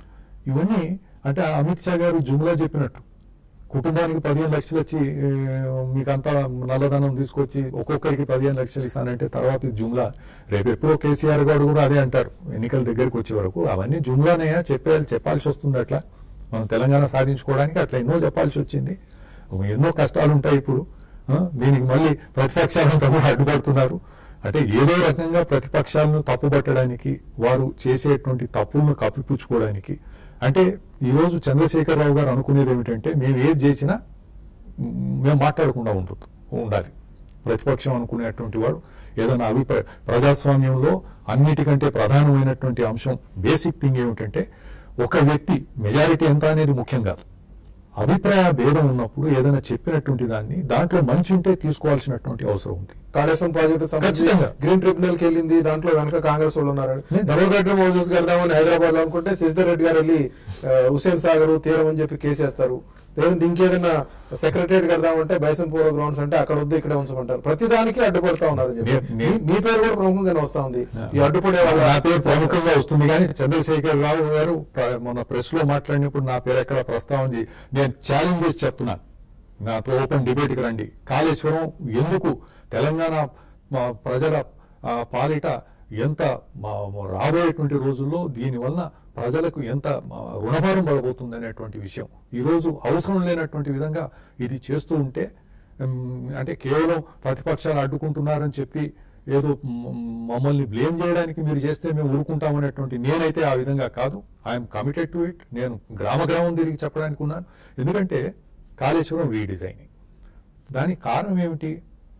ఇవన్నీ అంటే ఆ అమిత్ షా గారు జుమ్లా చెప్పినట్టు కుటుంబానికి పదిహేను లక్షలు వచ్చి ఏ, మీకంతా నల్లధనం తీసుకొచ్చి ఒక్కొక్కరికి పదిహేను లక్షలు ఇస్తానంటే తర్వాత ఇది జుమ్లా రేపు ఎప్పుడో కేసీఆర్ గారు కూడా అదే అంటారు ఎన్నికల దగ్గరికి వచ్చే వరకు అవన్నీ జుమ్లానయ్యా చెప్పాలి చెప్పాల్సి వస్తుంది అట్లా మనం తెలంగాణ సాధించుకోవడానికి అట్లా ఎన్నో చెప్పాల్సి వచ్చింది ఎన్నో కష్టాలు ఉంటాయి ఇప్పుడు ఆ, దీనికి మళ్ళీ ప్రతిపక్షాలంతా కూడా అడ్డుపడుతున్నారు అంటే ఏదో రకంగా ప్రతిపక్షాలను తప్పుపట్టడానికి వారు చేసేటువంటి తప్పులను కప్పిపుచ్చుకోవడానికి అంటే ఈరోజు చంద్రశేఖరరావు గారు అనుకునేది ఏమిటంటే మేము ఏది చేసినా మ్, మేము మాట్లాడకుండా ఉంటుంది ఉండాలి ప్రతిపక్షం అనుకునేటువంటి వాడు ఏదైనా అభిప్రాయ ప్రజాస్వామ్యంలో అన్నిటికంటే ప్రధానమైనటువంటి అంశం బేసిక్ థింగ్ ఏమిటంటే ఒక వ్యక్తి మెజారిటీ ఎంత అనేది ముఖ్యం కాదు అభిప్రాయ భేదం ఉన్నప్పుడు ఏదైనా చెప్పినటువంటి దాన్ని దాంట్లో మంచి ఉంటే తీసుకోవాల్సినటువంటి అవసరం ఉంది కాళేశ్వరం ప్రాజెక్టు సంబంధించి ఖచ్చితంగా. గ్రీన్ ట్రిబ్యునల్ కి వెళ్ళింది దాంట్లో వెనక కాంగ్రెస్ వాళ్ళు ఉన్నారు నేను- డబుల్ బెడ్రూమ్ హౌసెస్ కడదామని హైదరాబాద్ లో అనుకుంటే శశిధర్ రెడ్డి గారు వెళ్ళి ఆ, హుస్సేన్ సాగర్ తీరం అని చెప్పి కేసేస్తారు లేదంటే ఇంకేదైనా సెక్రటరియట్ కడదామంటే బైసన్పూర్ గ్రౌండ్స్ అంటే అక్కడ వద్దు ఇక్కడే ఉంచమంటారు ప్రతి దానికి అడ్డుపడతా ఉన్నారు అని చెప్పి. నే- నే- మీ- మీ పేరు కూడా ప్రముఖంగానే వస్తా ఉంది ఈ అడ్డుపడే వాళ్ళ నా పేరు ప్రముఖంగా వస్తుంది కానీ చంద్రశేఖర్ రావు గారు ప్ర- మొన్న ప్రెస్ లో మాట్లాడినప్పుడు నా పేరు ఎక్కడ ప్రస్తావన చేయి నేను ఛాలెంజ్ చేసి చెప్తున్నాను నాతో ఓపెన్ డిబేట్ కి రండి కాళేశ్వరం ఎందుకు తెలంగాణ మా ప్రజల ఆ, పాలిట ఎంత మా- మా రాబోయేటువంటి రోజుల్లో దీనివల్ల ప్రజలకు ఎంత ఆ, రుణభారం పడబోతుంది అనేటువంటి విషయం ఈరోజు అవసరం లేనటువంటి విధంగా ఇది చేస్తూ ఉంటే ఉమ్, అంటే కేవలం ప్రతిపక్షాలు అడ్డుకుంటున్నారని చెప్పి ఏదో మ- మమ్మల్ని బ్లేమ్ చేయడానికి మీరు చేస్తే మేము ఊరుకుంటామనేటువంటి నేనైతే ఆ విధంగా కాదు ఐఎమ్ కమిటెడ్ టు ఇట్ నేను గ్రామ గ్రామం తిరిగి చెప్పడానికి ఉన్నాను ఎందుకంటే కాళేశ్వరం రీడిజైనింగ్ దానికి కారణం ఏమిటి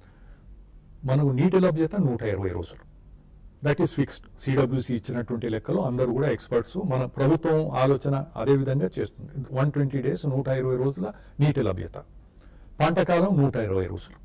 మనకు నీటి లభ్యత నూట ఇరవై రోజులు దట్ ఈస్ ఫిక్స్డ్ సిడబ్ల్యూసి ఇచ్చినటువంటి లెక్కలో అందరూ కూడా ఎక్స్పర్ట్స్ మన ప్రభుత్వం ఆలోచన అదే విధంగా చేస్తుంది వన్ ట్వంటీ డేస్ నూట ఇరవై రోజుల నీటి లభ్యత పంట కాలం నూట ఇరవై రోజులు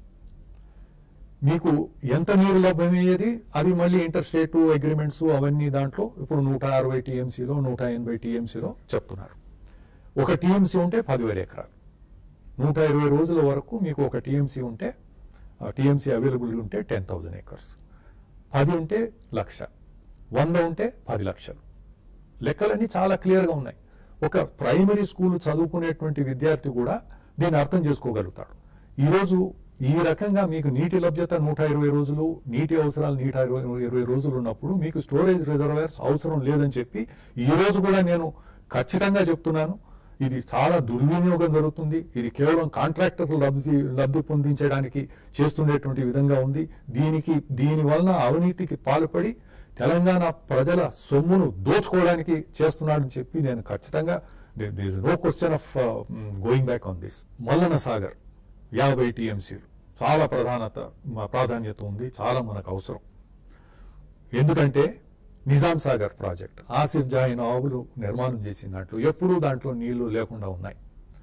మీకు ఎంత నీరు లభ్యమయ్యేది అది మళ్ళీ ఇంటర్ స్టేట్ అగ్రిమెంట్స్ అవన్నీ దాంట్లో ఇప్పుడు నూట అరవై టీఎంసీలో నూట ఎనభై టీఎంసీలో చెప్తున్నారు ఒక టీఎంసీ ఉంటే పదివేల ఎకరాలు నూట ఇరవై రోజుల వరకు మీకు ఒక టీఎంసీ ఉంటే టీఎంసీ అవైలబుల్ ఉంటే టెన్ థౌజండ్ ఏకర్స్ పది ఉంటే లక్ష వంద ఉంటే పది లక్షలు లెక్కలన్నీ చాలా క్లియర్గా ఉన్నాయి ఒక ప్రైమరీ స్కూల్ చదువుకునేటువంటి విద్యార్థి కూడా దీన్ని అర్థం చేసుకోగలుగుతాడు ఈరోజు ఈ రకంగా మీకు నీటి లభ్యత నూట ఇరవై రోజులు నీటి అవసరాలు నీట ఇరవై ఇరవై రోజులు ఉన్నప్పుడు మీకు స్టోరేజ్ రిజర్వాయర్స్ అవసరం లేదని చెప్పి ఈ రోజు కూడా నేను ఖచ్చితంగా చెప్తున్నాను ఇది చాలా దుర్వినియోగం జరుగుతుంది ఇది కేవలం కాంట్రాక్టర్లు లబ్ధి లబ్ధి పొందించడానికి చేస్తున్నటువంటి విధంగా ఉంది దీనికి దీని వలన అవినీతికి పాల్పడి తెలంగాణ ప్రజల సొమ్మును దోచుకోవడానికి చేస్తున్నాడని చెప్పి నేను ఖచ్చితంగా no question of going back on this Mallanna Sagar యాభై టీఎంసీలు చాలా ప్రధానత మా ప్రాధాన్యత ఉంది చాలా మనకు అవసరం ఎందుకంటే నిజాం సాగర్ ప్రాజెక్ట్ ఆసిఫ్ జాహీ నవాబులు నిర్మాణం చేసిన దాంట్లో ఎప్పుడూ దాంట్లో నీళ్లు లేకుండా ఉన్నాయి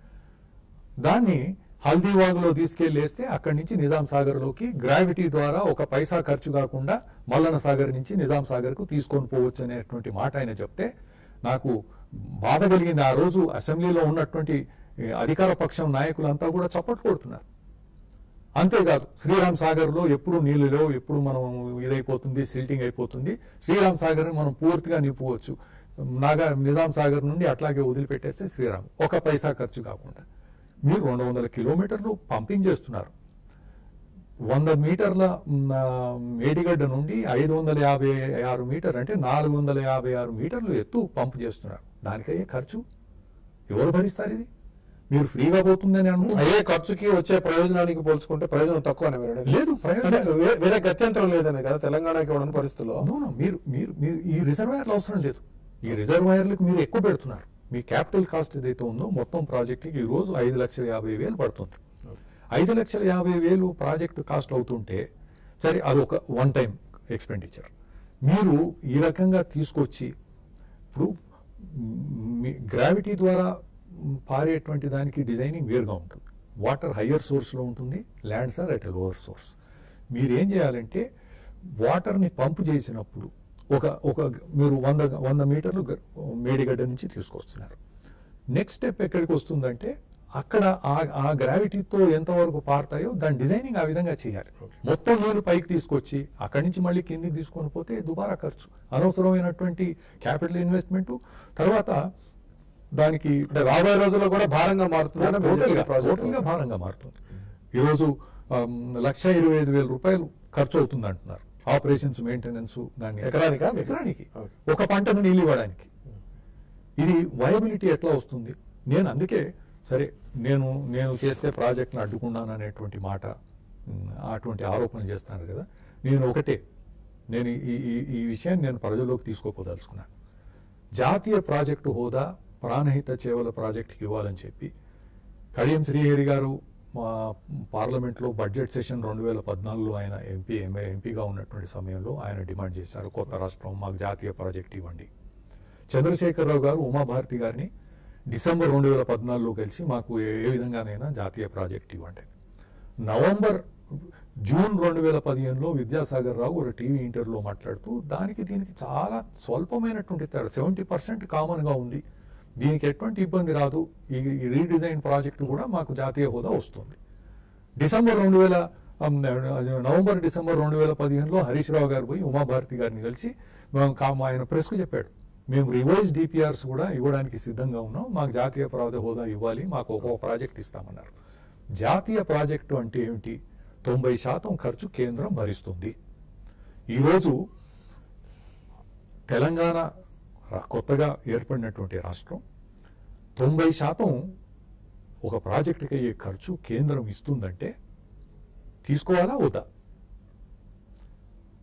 దాన్ని హల్దీవాగ్లో తీసుకెళ్లేస్తే అక్కడి నుంచి నిజాం సాగర్లోకి గ్రావిటీ ద్వారా ఒక పైసా ఖర్చు కాకుండా మల్లన సాగర్ నుంచి నిజాం సాగర్కు తీసుకొని పోవచ్చు అనేటువంటి మాట ఆయన చెప్తే నాకు బాధ కలిగింది ఆ రోజు అసెంబ్లీలో ఉన్నటువంటి ఏ, అధికార పక్షం నాయకులంతా కూడా చప్పట్లు కొడుతున్నారు అంతేకాదు శ్రీరామ్ సాగర్ లో ఎప్పుడు నీళ్లు లేవు ఎప్పుడు మనం ఇదైపోతుంది సిల్టింగ్ అయిపోతుంది శ్రీరామ్ సాగర్ మనం పూర్తిగా నింపుకోవచ్చు నాగా నిజాం సాగర్ నుండి అట్లాగే వదిలిపెట్టేస్తే శ్రీరామ్ ఒక పైసా ఖర్చు కాకుండా మీరు రెండు వందల కిలోమీటర్లు పంపింగ్ చేస్తున్నారు వంద మీటర్ల మ్, ఆ, మేడిగడ్డ నుండి ఐదు వందల యాభై ఆరు మీటర్ అంటే నాలుగు వందల యాభై ఆరు మీటర్లు ఎత్తు పంపు చేస్తున్నారు దానికయ్యే ఖర్చు ఎవరు భరిస్తారు ఇది మీరు ఫ్రీగా పోతుందని అనుకుంటున్నారు అయ్యే ఖర్చుకి వచ్చే ప్రయోజనానికి పోల్చుకుంటే ప్రయోజనం తక్కువ లేదు ప్రయోజనం అంటే వే- వేరే గత్యంతరం లేదనే కదా తెలంగాణకి ఇవ్వడం పరిస్థితుల్లో No, no, మీరు మీరు మీరు ఈ రిజర్వాయర్లు అవసరం లేదు ఈ రిజర్వాయర్లకు మీరు ఎక్కువ పెడుతున్నారు మీ క్యాపిటల్ కాస్ట్ ఏదైతే ఉందో మొత్తం ప్రాజెక్ట్కి ఈ రోజు ఐదు లక్షల యాభై వేలు పడుతుంది ఐదు లక్షల యాభై వేలు ప్రాజెక్టు కాస్ట్ అవుతుంటే సరే అది ఒక వన్ టైం ఎక్స్పెండిచర్ మీరు ఈ రకంగా తీసుకొచ్చి ఇప్పుడు మీ గ్రావిటీ ద్వారా పారేటువంటి దానికి డిజైనింగ్ వేరుగా ఉంటుంది వాటర్ హయ్యర్ సోర్స్లో ఉంటుంది lands are at lower source మీరు ఏం చేయాలంటే వాటర్ని పంపు చేసినప్పుడు ఒక ఒక మీరు వంద వంద మీటర్లు గ- మేడిగడ్డ నుంచి తీసుకొస్తున్నారు నెక్స్ట్ స్టెప్ ఎక్కడికి వస్తుందంటే అక్కడ ఆ ఆ గ్రావిటీతో ఎంతవరకు పారుతాయో దాని డిజైనింగ్ ఆ విధంగా చేయాలి మొత్తం నీళ్లు పైకి తీసుకొచ్చి అక్కడి నుంచి మళ్ళీ కిందికి తీసుకొని పోతే దుబారా ఖర్చు అనవసరమైనటువంటి క్యాపిటల్ ఇన్వెస్ట్మెంట్ తర్వాత దానికి అంటే రాబోయే రోజుల్లో కూడా భారంగా మారుతుందని మీరు టోటల్ చెప్పే గా ప్రాజెక్ట్. టోటల్ గా భారంగా మారుతుంది ఈరోజు ఆమ్, లక్ష ఇరవై ఐదు వేల రూపాయలు ఖర్చు అవుతుంది అంటున్నారు ఆపరేషన్స్ మెయింటెనెన్స్ దాన్ని ఎకరానికా? ఎకరానికి ఓకే. ఒక పంటను నీళ్ళు ఇవ్వడానికి ఇది వయబిలిటీ ఎట్లా వస్తుంది నేను అందుకే సరే నేను నేను చేస్తే ప్రాజెక్ట్ను అడ్డుకున్నాను అనేటువంటి మాట ఉమ్, అటువంటి ఆరోపణలు చేస్తాను కదా నేను ఒకటే నేను ఈ ఈ- ఈ విషయాన్ని నేను ప్రజల్లోకి తీసుకోపోదలుచుకున్నాను జాతీయ ప్రాజెక్టు హోదా ప్రాణహిత చేవల ప్రాజెక్టుకి ఇవ్వాలని చెప్పి కడియం శ్రీహరి గారు మా పార్లమెంట్లో బడ్జెట్ సెషన్ రెండు వేల పద్నాలుగులో ఆయన ఎంపీ ఎంఏ ఎంపీగా ఉన్నటువంటి సమయంలో ఆయన డిమాండ్ చేశారు కొత్త రాష్ట్రం మాకు జాతీయ ప్రాజెక్ట్ ఇవ్వండి చంద్రశేఖరరావు గారు ఉమాభారతి గారిని డిసెంబర్ రెండు వేల పద్నాలుగులో కలిసి మాకు ఏ ఏ విధంగానైనా జాతీయ ప్రాజెక్ట్ ఇవ్వండి నవంబర్ జూన్ రెండు వేల పదిహేనులో విద్యాసాగర్ రావు ఒక టీవీ ఇంటర్వ్యూలో మాట్లాడుతూ దానికి దీనికి చాలా స్వల్పమైనటువంటి తేడా సెవెంటీ పర్సెంట్ కామన్గా ఉంది దీనికి ఎటువంటి ఇబ్బంది రాదు ఈ ఈ రీడిజైన్ ప్రాజెక్టు కూడా మాకు జాతీయ హోదా వస్తుంది డిసెంబర్ రెండు వేల అమ్, నవంబర్ డిసెంబర్ రెండు వేల పదిహేనులో హరీష్ రావు గారు పోయి ఉమాభారతి గారిని కలిసి మేము కా- మా ఆయన ప్రెస్కు చెప్పాడు మేము రివైజ్ డిపిఆర్స్ కూడా ఇవ్వడానికి సిద్ధంగా ఉన్నాం మాకు జాతీయ ప్రాజ హోదా ఇవ్వాలి మాకు ఒక్కో ప్రాజెక్ట్ ఇస్తామన్నారు జాతీయ ప్రాజెక్టు అంటే ఏమిటి తొంభై శాతం ఖర్చు కేంద్రం భరిస్తుంది ఈరోజు తెలంగాణ రా- కొత్తగా ఏర్పడినటువంటి రాష్ట్రం తొంభై శాతం ఒక ప్రాజెక్టుకి అయ్యే ఖర్చు కేంద్రం ఇస్తుందంటే తీసుకోవాలా వద్దా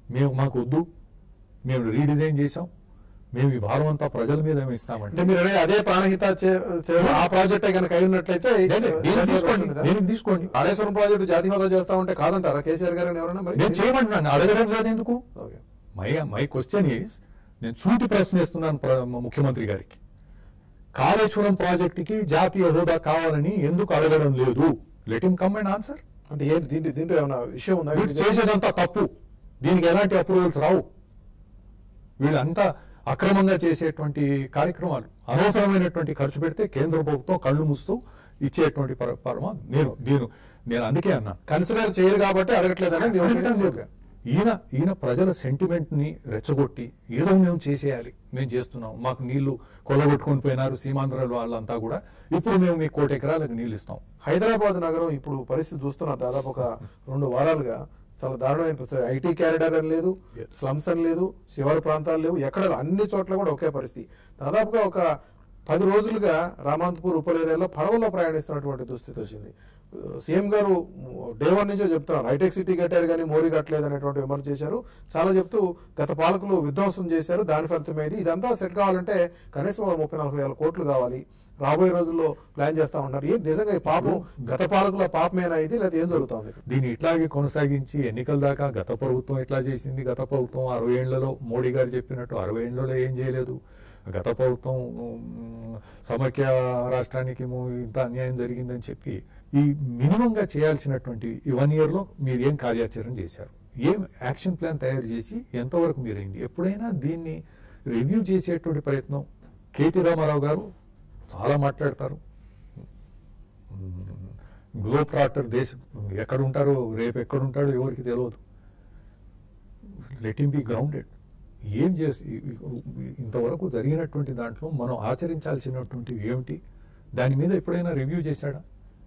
మేము మాకు వద్దు మేము రీడిజైన్ చేసాం మేము ఈ భారం అంతా ప్రజల మీద అంటే ఇస్తామంటే మీరు అనేది అదే ప్రాణహిత చే- చే- ఆ ప్రాజెక్టే కనుక అయి ఉన్నట్లయితే దేని- దేనికి తీసుకోండి ఉంటుందా? దేనికి తీసుకోండి కాళేశ్వరం ప్రాజెక్టు జాతీయ హోదా చేస్తా ఉంటే కాదంటారా కేసీఆర్ గారిని ఎవరైనా మరి నేను చేయమంటున్నాను అడగడం లేదు ఎందుకు okay. My my question is నేను సూటి ప్రశ్న ఇస్తున్నాను ప్ర- ముఖ్యమంత్రి గారికి కాళేశ్వరం ప్రాజెక్టుకి జాతీయ హోదా కావాలని ఎందుకు అడగడం లేదు let him come and answer అంటే ఏంటి దీంట్లో దీంట్లో ఏమైనా విషయం ఉందా వీళ్ళు చేసేదంతా తప్పు దీనికి ఎలాంటి అప్రూవల్స్ రావు వీళ్ళంతా అక్రమంగా చేసేటువంటి కార్యక్రమాలు అనవసరమైనటువంటి ఖర్చు పెడితే కేంద్ర ప్రభుత్వం కళ్ళు మూస్తూ ఇచ్చేటువంటి పర- పరమా నేను నేను నేను అందుకే అన్నాను కన్సిడర్ చేయరు కాబట్టి అడగట్లేదని మీ అడగటం opinion? లేదు. ఓకే. ఈయన ఈయన ప్రజల సెంటిమెంట్ ని రెచ్చగొట్టి ఏదో మేము చేసేయాలి మేము చేస్తున్నాం మాకు నీళ్లు కొల్లగొట్టుకొని పోయినారు సీమాంధ్ర వాళ్ళంతా కూడా ఇప్పుడు మేము మీ కోటి ఎకరాలకు నీళ్ళు ఇస్తాం హైదరాబాద్ నగరం ఇప్పుడు పరిస్థితి చూస్తున్నారు దాదాపు ఒక రెండు వారాలుగా చాలా దారుణమైన పరిస్థితి ఐటీ క్యారిడార్ అని లేదు Yes. స్లమ్స్ అని లేదు శివారు ప్రాంతాలు లేవు ఎక్కడ అన్ని చోట్ల కూడా ఒకే పరిస్థితి దాదాపుగా ఒక పది రోజులుగా రామాంతపూర్ ఉపల్ ఏరియాలో పడవలో ప్రయాణిస్తున్నటువంటి దుస్థితి వచ్చింది సీఎం గారు డే వన్ నుంచే చెప్తున్నారు హైటెక్ సిటీ కట్టారు కానీ మోరీ కట్టలేదు అనేటువంటి విమర్శ చేశారు చాలా చెప్తూ గత పాలకులు విధ్వంసం చేశారు దాని ఫలితమే ఇది ఇదంతా సెట్ కావాలంటే కనీసం ఒక ముప్పై నలభై వేల కోట్లు కావాలి రాబోయే రోజుల్లో ప్లాన్ చేస్తా ఉన్నారు ఏంటి నిజంగా ఈ పాపం గత పాలకుల పాపమేనా ఇది లేదా ఏం జరుగుతోంది దీన్ని ఇట్లాగే కొనసాగించి ఎన్నికల దాకా గత ప్రభుత్వం ఎట్లా చేసింది గత ప్రభుత్వం అరవై ఏళ్లలో మోడీ గారు చెప్పినట్టు అరవై ఏళ్లలో ఏం చేయలేదు గత ప్రభుత్వం ఉమ్, సమైక్య రాష్ట్రానికి ము- ఇంత అన్యాయం జరిగిందని చెప్పి ఈ మినిమంగా చేయాల్సినటువంటి ఈ వన్ ఇయర్లో మీరు ఏం కార్యాచరణ చేశారు ఏం యాక్షన్ ప్లాన్ తయారు చేసి ఎంతవరకు మీరైంది ఎప్పుడైనా దీన్ని రివ్యూ చేసేటువంటి ప్రయత్నం కేటీ రామారావు గారు చాలా మాట్లాడతారు గ్లోబ్ రాటర్ దేశం ఎక్కడ ఉంటారో రేపు ఎక్కడ ఉంటాడో ఎవరికి తెలియదు లెట్ ఇమ్ బి గ్రౌండెడ్ ఏం చేసి ఇంతవరకు జరిగినటువంటి దాంట్లో మనం ఆచరించాల్సినటువంటివి ఏమిటి దాని మీద ఎప్పుడైనా రివ్యూ చేశాడా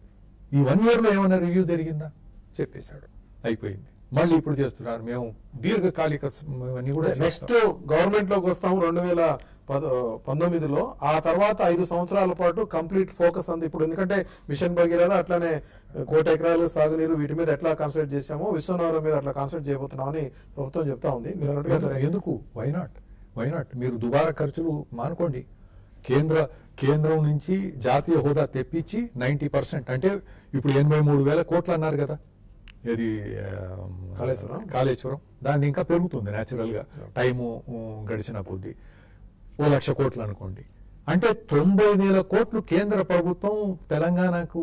ఈ వన్ ఇయర్లో ఏమైనా రివ్యూ జరిగిందా చెప్పేశాడు అయిపోయింది మళ్ళీ ఇప్పుడు చేస్తున్నారు మేము దీర్ఘకాలిక స- ఇవన్నీ కూడా నెక్స్ట్ చేస్తాం. గవర్నమెంట్ లోకి వస్తాం రెండు వేల పద- పంతొమ్మిదిలో ఆ తర్వాత ఐదు సంవత్సరాల పాటు కంప్లీట్ ఫోకస్ అంది ఇప్పుడు ఎందుకంటే మిషన్ భగీరథ అట్లానే కోటి ఎకరాలు సాగునీరు వీటి మీద ఎట్లా కాన్సన్ట్రేట్ చేశామో విశ్వనగరం మీద అట్లా కాన్సన్ట్రేట్ చేయబోతున్నామని ప్రభుత్వం చెప్తా ఉంది మీరు అన్నట్టుగా సరే ఎందుకు వైనాట్ వైనాట్ మీరు దుబారా ఖర్చులు మానుకోండి కేంద్ర కేంద్రం నుంచి జాతీయ హోదా తెప్పించి నైంటీ పర్సెంట్ అంటే ఇప్పుడు ఎనభై మూడు వేల కోట్లు అన్నారు కదా ఇది ఆ, కాళేశ్వరం? కాళేశ్వరం దాన్ని ఇంకా పెరుగుతుంది న్యాచురల్ గా టైము ఉమ్, గడిచిన కొద్దీ ఓ లక్ష కోట్లు అనుకోండి అంటే తొంభై వేల కోట్లు కేంద్ర ప్రభుత్వం తెలంగాణకు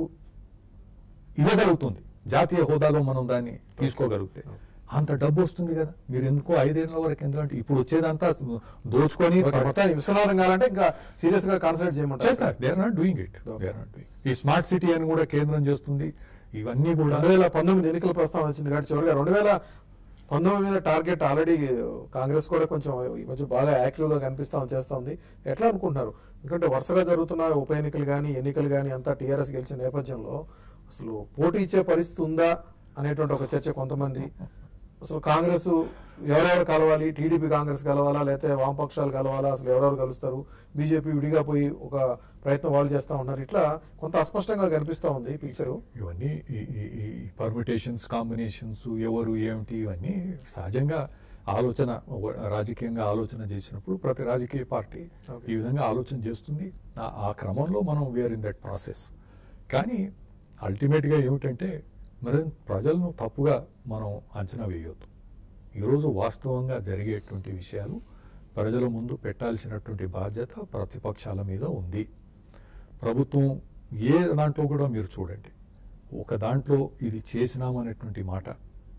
ఇవ్వగలుగుతుంది జాతీయ హోదాలో మనం దాన్ని తీసుకోగలిగితే అంత డబ్బు వస్తుంది కదా మీరు ఎందుకో ఐదేళ్ల వరకు ఎందుకంటే ఇప్పుడు వచ్చేదంతా దోచుకొని ఓకే, మొత్తానికి విశ్వనగరం కావాలంటే ఇంకా సీరియస్ గా కాన్సన్ట్రేట్ చేయమంటారు చేస్తారు they are not doing it they are not doing ఈ స్మార్ట్ సిటీ అని కూడా కేంద్రం చేస్తుంది ఇవన్నీ కూడా రెండు వేల పంతొమ్మిది ఎన్నికల ప్రస్తావన వచ్చింది కాబట్టి చివరిగా రెండు వేల పంతొమ్మిది మీద టార్గెట్ ఆల్రెడీ కాంగ్రెస్ కూడా కొంచెం ఈ మధ్య బాగా యాక్టివ్ గా కనిపిస్తా చేస్తా ఉంది ఎట్లా అనుకుంటున్నారు ఎందుకంటే వరుసగా జరుగుతున్న ఉప ఎన్నికలు కానీ ఎన్నికలు కానీ అంతా టీఆర్ఎస్ గెలిచిన నేపథ్యంలో అసలు పోటీ ఇచ్చే పరిస్థితి ఉందా అనేటువంటి ఒక చర్చ కొంతమంది అసలు కాంగ్రెస్ ఎవరెవరు కలవాలి టీడీపీ కాంగ్రెస్ కలవాలా లేకపోతే వామపక్షాలు కలవాలా అసలు ఎవరెవరు కలుస్తారు బీజేపీ విడిగా పోయి ఒక ప్రయత్నం వాళ్ళు చేస్తా ఉన్నారు ఇట్లా కొంత అస్పష్టంగా కనిపిస్తా ఉంది పిక్చరు ఇవన్నీ ఈ పర్మిటేషన్స్ కాంబినేషన్స్ ఎవరు ఏమిటి ఇవన్నీ సహజంగా ఆలోచన ఒక రాజకీయంగా ఆలోచన చేసినప్పుడు ప్రతి రాజకీయ పార్టీ Okay. ఈ విధంగా ఆలోచన చేస్తుంది ఆ- ఆ క్రమంలో మనం వేర్ ఇన్ దట్ ప్రాసెస్ కానీ అల్టిమేట్గా ఏమిటంటే మరి ప్రజలను తప్పుగా మనం అంచనా వేయొద్దు ఈరోజు వాస్తవంగా జరిగేటువంటి విషయాలు ప్రజల ముందు పెట్టాల్సినటువంటి బాధ్యత ప్రతిపక్షాల మీద ఉంది ప్రభుత్వం ఏ దాంట్లో కూడా మీరు చూడండి ఒక దాంట్లో ఇది చేసినామనేటువంటి మాట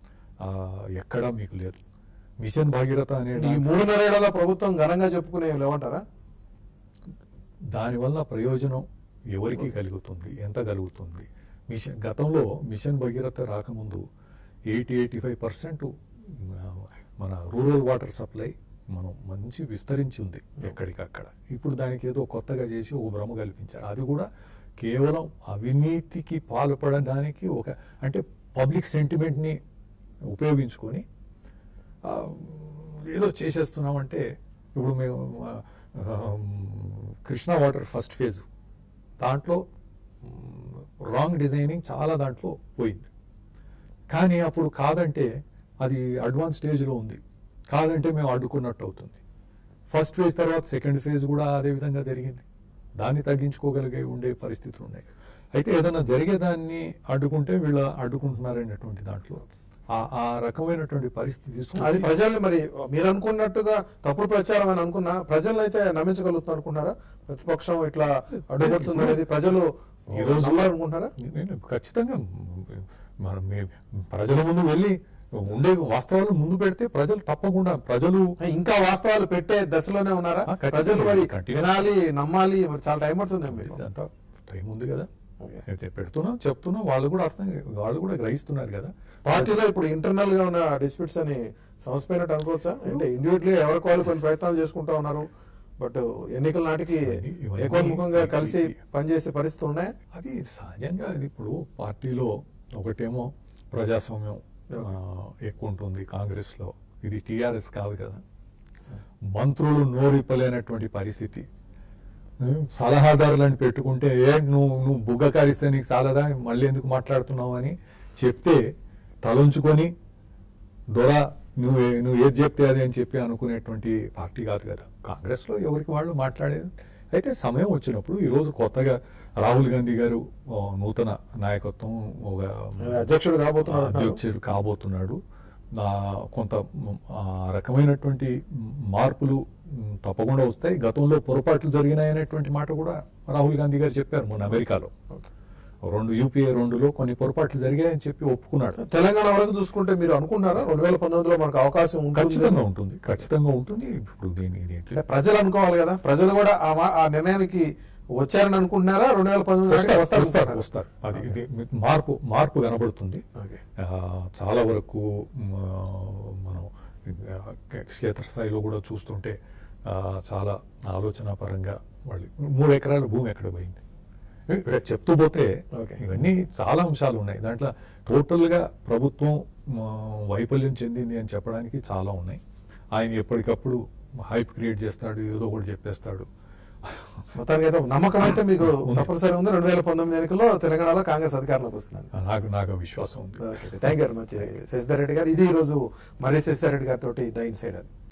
ఆ, ఎక్కడా మీకు లేదు మిషన్ భాగీరథ అనే ఈ దాంట్లో మూడున్నర ఏళ్ల ప్రభుత్వం ఘనంగా చెప్పుకునే లేవంటారా దానివల్ల ప్రయోజనం ఎవరికి కలుగుతుంది ఎంత కలుగుతుంది మిషన్ గతంలో మిషన్ భగీరథ రాకముందు ఎయిటీ ఎయిటీ ఫైవ్ పర్సెంట్ మన రూరల్ వాటర్ సప్లై మనం మంచి విస్తరించి ఉంది ఎక్కడికక్కడ ఇప్పుడు దానికి ఏదో కొత్తగా చేసి ఒక భ్రమ కల్పించారు అది కూడా కేవలం అవినీతికి పాల్పడడానికి ఒక అంటే పబ్లిక్ సెంటిమెంట్ని ఉపయోగించుకొని ఆ, ఏదో చేసేస్తున్నామంటే ఇప్పుడు మేము ఆ, ఆ, కృష్ణా వాటర్ ఫస్ట్ ఫేజ్ దాంట్లో రాంగ్ డిజైనింగ్ చాలా దాంట్లో పోయింది కానీ అప్పుడు కాదంటే అది అడ్వాన్స్ స్టేజ్లో ఉంది కాదంటే మేము అడ్డుకున్నట్టు అవుతుంది ఫస్ట్ ఫేజ్ తర్వాత సెకండ్ ఫేజ్ కూడా అదే విధంగా జరిగింది దాన్ని తగ్గించుకోగలిగే ఉండే పరిస్థితులు ఉన్నాయి అయితే ఏదైనా జరిగేదాన్ని అడ్డుకుంటే వీళ్ళు అడ్డుకుంటున్నారనేటువంటి దాంట్లో ఆ- ఆ రకమైనటువంటి పరిస్థితి తీసుకొని అది ప్రజల్ని మరి మీరు అనుకున్నట్టుగా తప్పుడు ప్రచారం అని అనుకున్నా ప్రజలను అయితే నమ్మించగలుగుతాం అనుకుంటారా ప్రతిపక్షం ఇట్లా అడ్డుపడుతుంది అనేది ప్రజలు ఈ రోజు- నమ్మాలనుకుంటారా నేను ఖచ్చితంగా మనం మీ- ప్రజల ముందు వెళ్ళి ఉండే వాస్తవాలు ముందు పెడితే ప్రజలు తప్పకుండా ప్రజలు ఇంకా వాస్తవాలు పెట్టే దశలోనే ఉన్నారా ఆ, ఖచ్చితంగా. ప్రజలు మరి Continue. వినాలి నమ్మాలి మరి చాలా టైం పడుతుంది మీకు ఇదంతా టైం ఉంది కదా Okay. అయితే పెడుతున్నా చెప్తున్నా వాళ్ళు కూడా అర్థం వాళ్ళు కూడా గ్రహిస్తున్నారు కదా పార్టీలో ఇప్పుడు ఇంటర్నల్ గా ఉన్న డిస్ప్యూట్స్ అని సమస్యపోయినట్టు అనుకోవచ్చా అంటే ఇండివిజువల్ గా ఎవరికి వాళ్ళు కొన్ని ప్రయత్నాలు చేసుకుంటా ఉన్నారు బట్ ఎన్నికల నాటికి ఇవన్నీ- ఇవన్నీ- ఏకోన్ముఖంగా కలిసి పనిచేసే పరిస్థితులు ఉన్నాయి అది సహజంగా అది ఇప్పుడు పార్టీలో ఒకటేమో ప్రజాస్వామ్యం ఆ, ఎక్కువ ఉంటుంది కాంగ్రెస్ లో ఇది టిఆర్ఎస్ కాదు కదా మంత్రులు నోరిప్పలేనటువంటి పరిస్థితి ఉం, సలహాదారులను పెట్టుకుంటే ఏ నువ్వు నువ్వు బుగ్గ కారిస్తే నీకు చాలదా మళ్ళీ ఎందుకు మాట్లాడుతున్నావు అని చెప్తే తలంచుకొని దొర నువ్వు ఏ- నువ్వు ఏది చెప్తే అది అని చెప్పి అనుకునేటువంటి పార్టీ కాదు కదా కాంగ్రెస్ లో ఎవరికి వాళ్ళు మాట్లాడేది అయితే సమయం వచ్చినప్పుడు ఈ రోజు కొత్తగా రాహుల్ గాంధీ గారు ఆ, నూతన నాయకత్వం ఒక ఆయన అధ్యక్షుడు కాబోతున్నారు అంటున్నారు. అధ్యక్షుడు కాబోతున్నాడు ఆ, కొంత మ్, ఆ రకమైనటువంటి మార్పులు మ్, తప్పకుండా వస్తాయి గతంలో పొరపాట్లు జరిగినాయి అనేటువంటి మాట కూడా రాహుల్ గాంధీ గారు చెప్పారు మొన్న అమెరికాలో Okay. రెండు యూపీఏ రెండులో కొన్ని పొరపాట్లు జరిగాయని చెప్పి ఒప్పుకున్నాడు తెలంగాణ వరకు చూసుకుంటే మీరు అనుకుంటున్నారా రెండు వేల పంతొమ్మిదిలో మనకు అవకాశం ఉంటుంది ఖచ్చితంగా ఉంటుంది ఖచ్చితంగా ఉంటుంది ఇప్పుడు దీని ఇది ఏంటి అంటే ప్రజలు అనుకోవాలి కదా ప్రజలు కూడా ఆ మా- ఆ నిర్ణయానికి వచ్చారని అనుకుంటున్నారా రెండు వేల పంతొమ్మిది నాటికి వస్తారు వస్తారు వస్తారు వస్తారు అది ఇది మార్పు మార్పు కనబడుతుంది ఓకే ఆ, చాలా వరకు మ్, ఆ, మనం ఆ, క్షేత్రస్థాయిలో కూడా చూస్తుంటే ఆ, చాలా ఆలోచన పరంగా వాళ్ళు మూడు ఎకరాల భూమి ఎక్కడ పోయింది ఇక్కడ చెప్తూ పోతే Okay. ఇవన్నీ చాలా అంశాలు ఉన్నాయి దాంట్లో టోటల్ గా ప్రభుత్వం మ, వైఫల్యం చెందింది అని చెప్పడానికి చాలా ఉన్నాయి ఆయన ఎప్పటికప్పుడు హైప్ క్రియేట్ చేస్తాడు ఏదో ఒకటి చెప్పేస్తాడు మొత్తానికి అయితే నమ్మకం అయితే మీకు ఉంది. తప్పనిసరి ఉంది రెండు వేల పంతొమ్మిది ఎన్నికల్లో తెలంగాణలో కాంగ్రెస్ అధికారంలోకి వస్తుంది నాకు నాకు ఆ విశ్వాసం ఉంది thank you very much Shashidhar Reddy గారు ఇది ఈ రోజు మరీ శశిధర్ రెడ్డి గారితో ద ఇన్సైడర్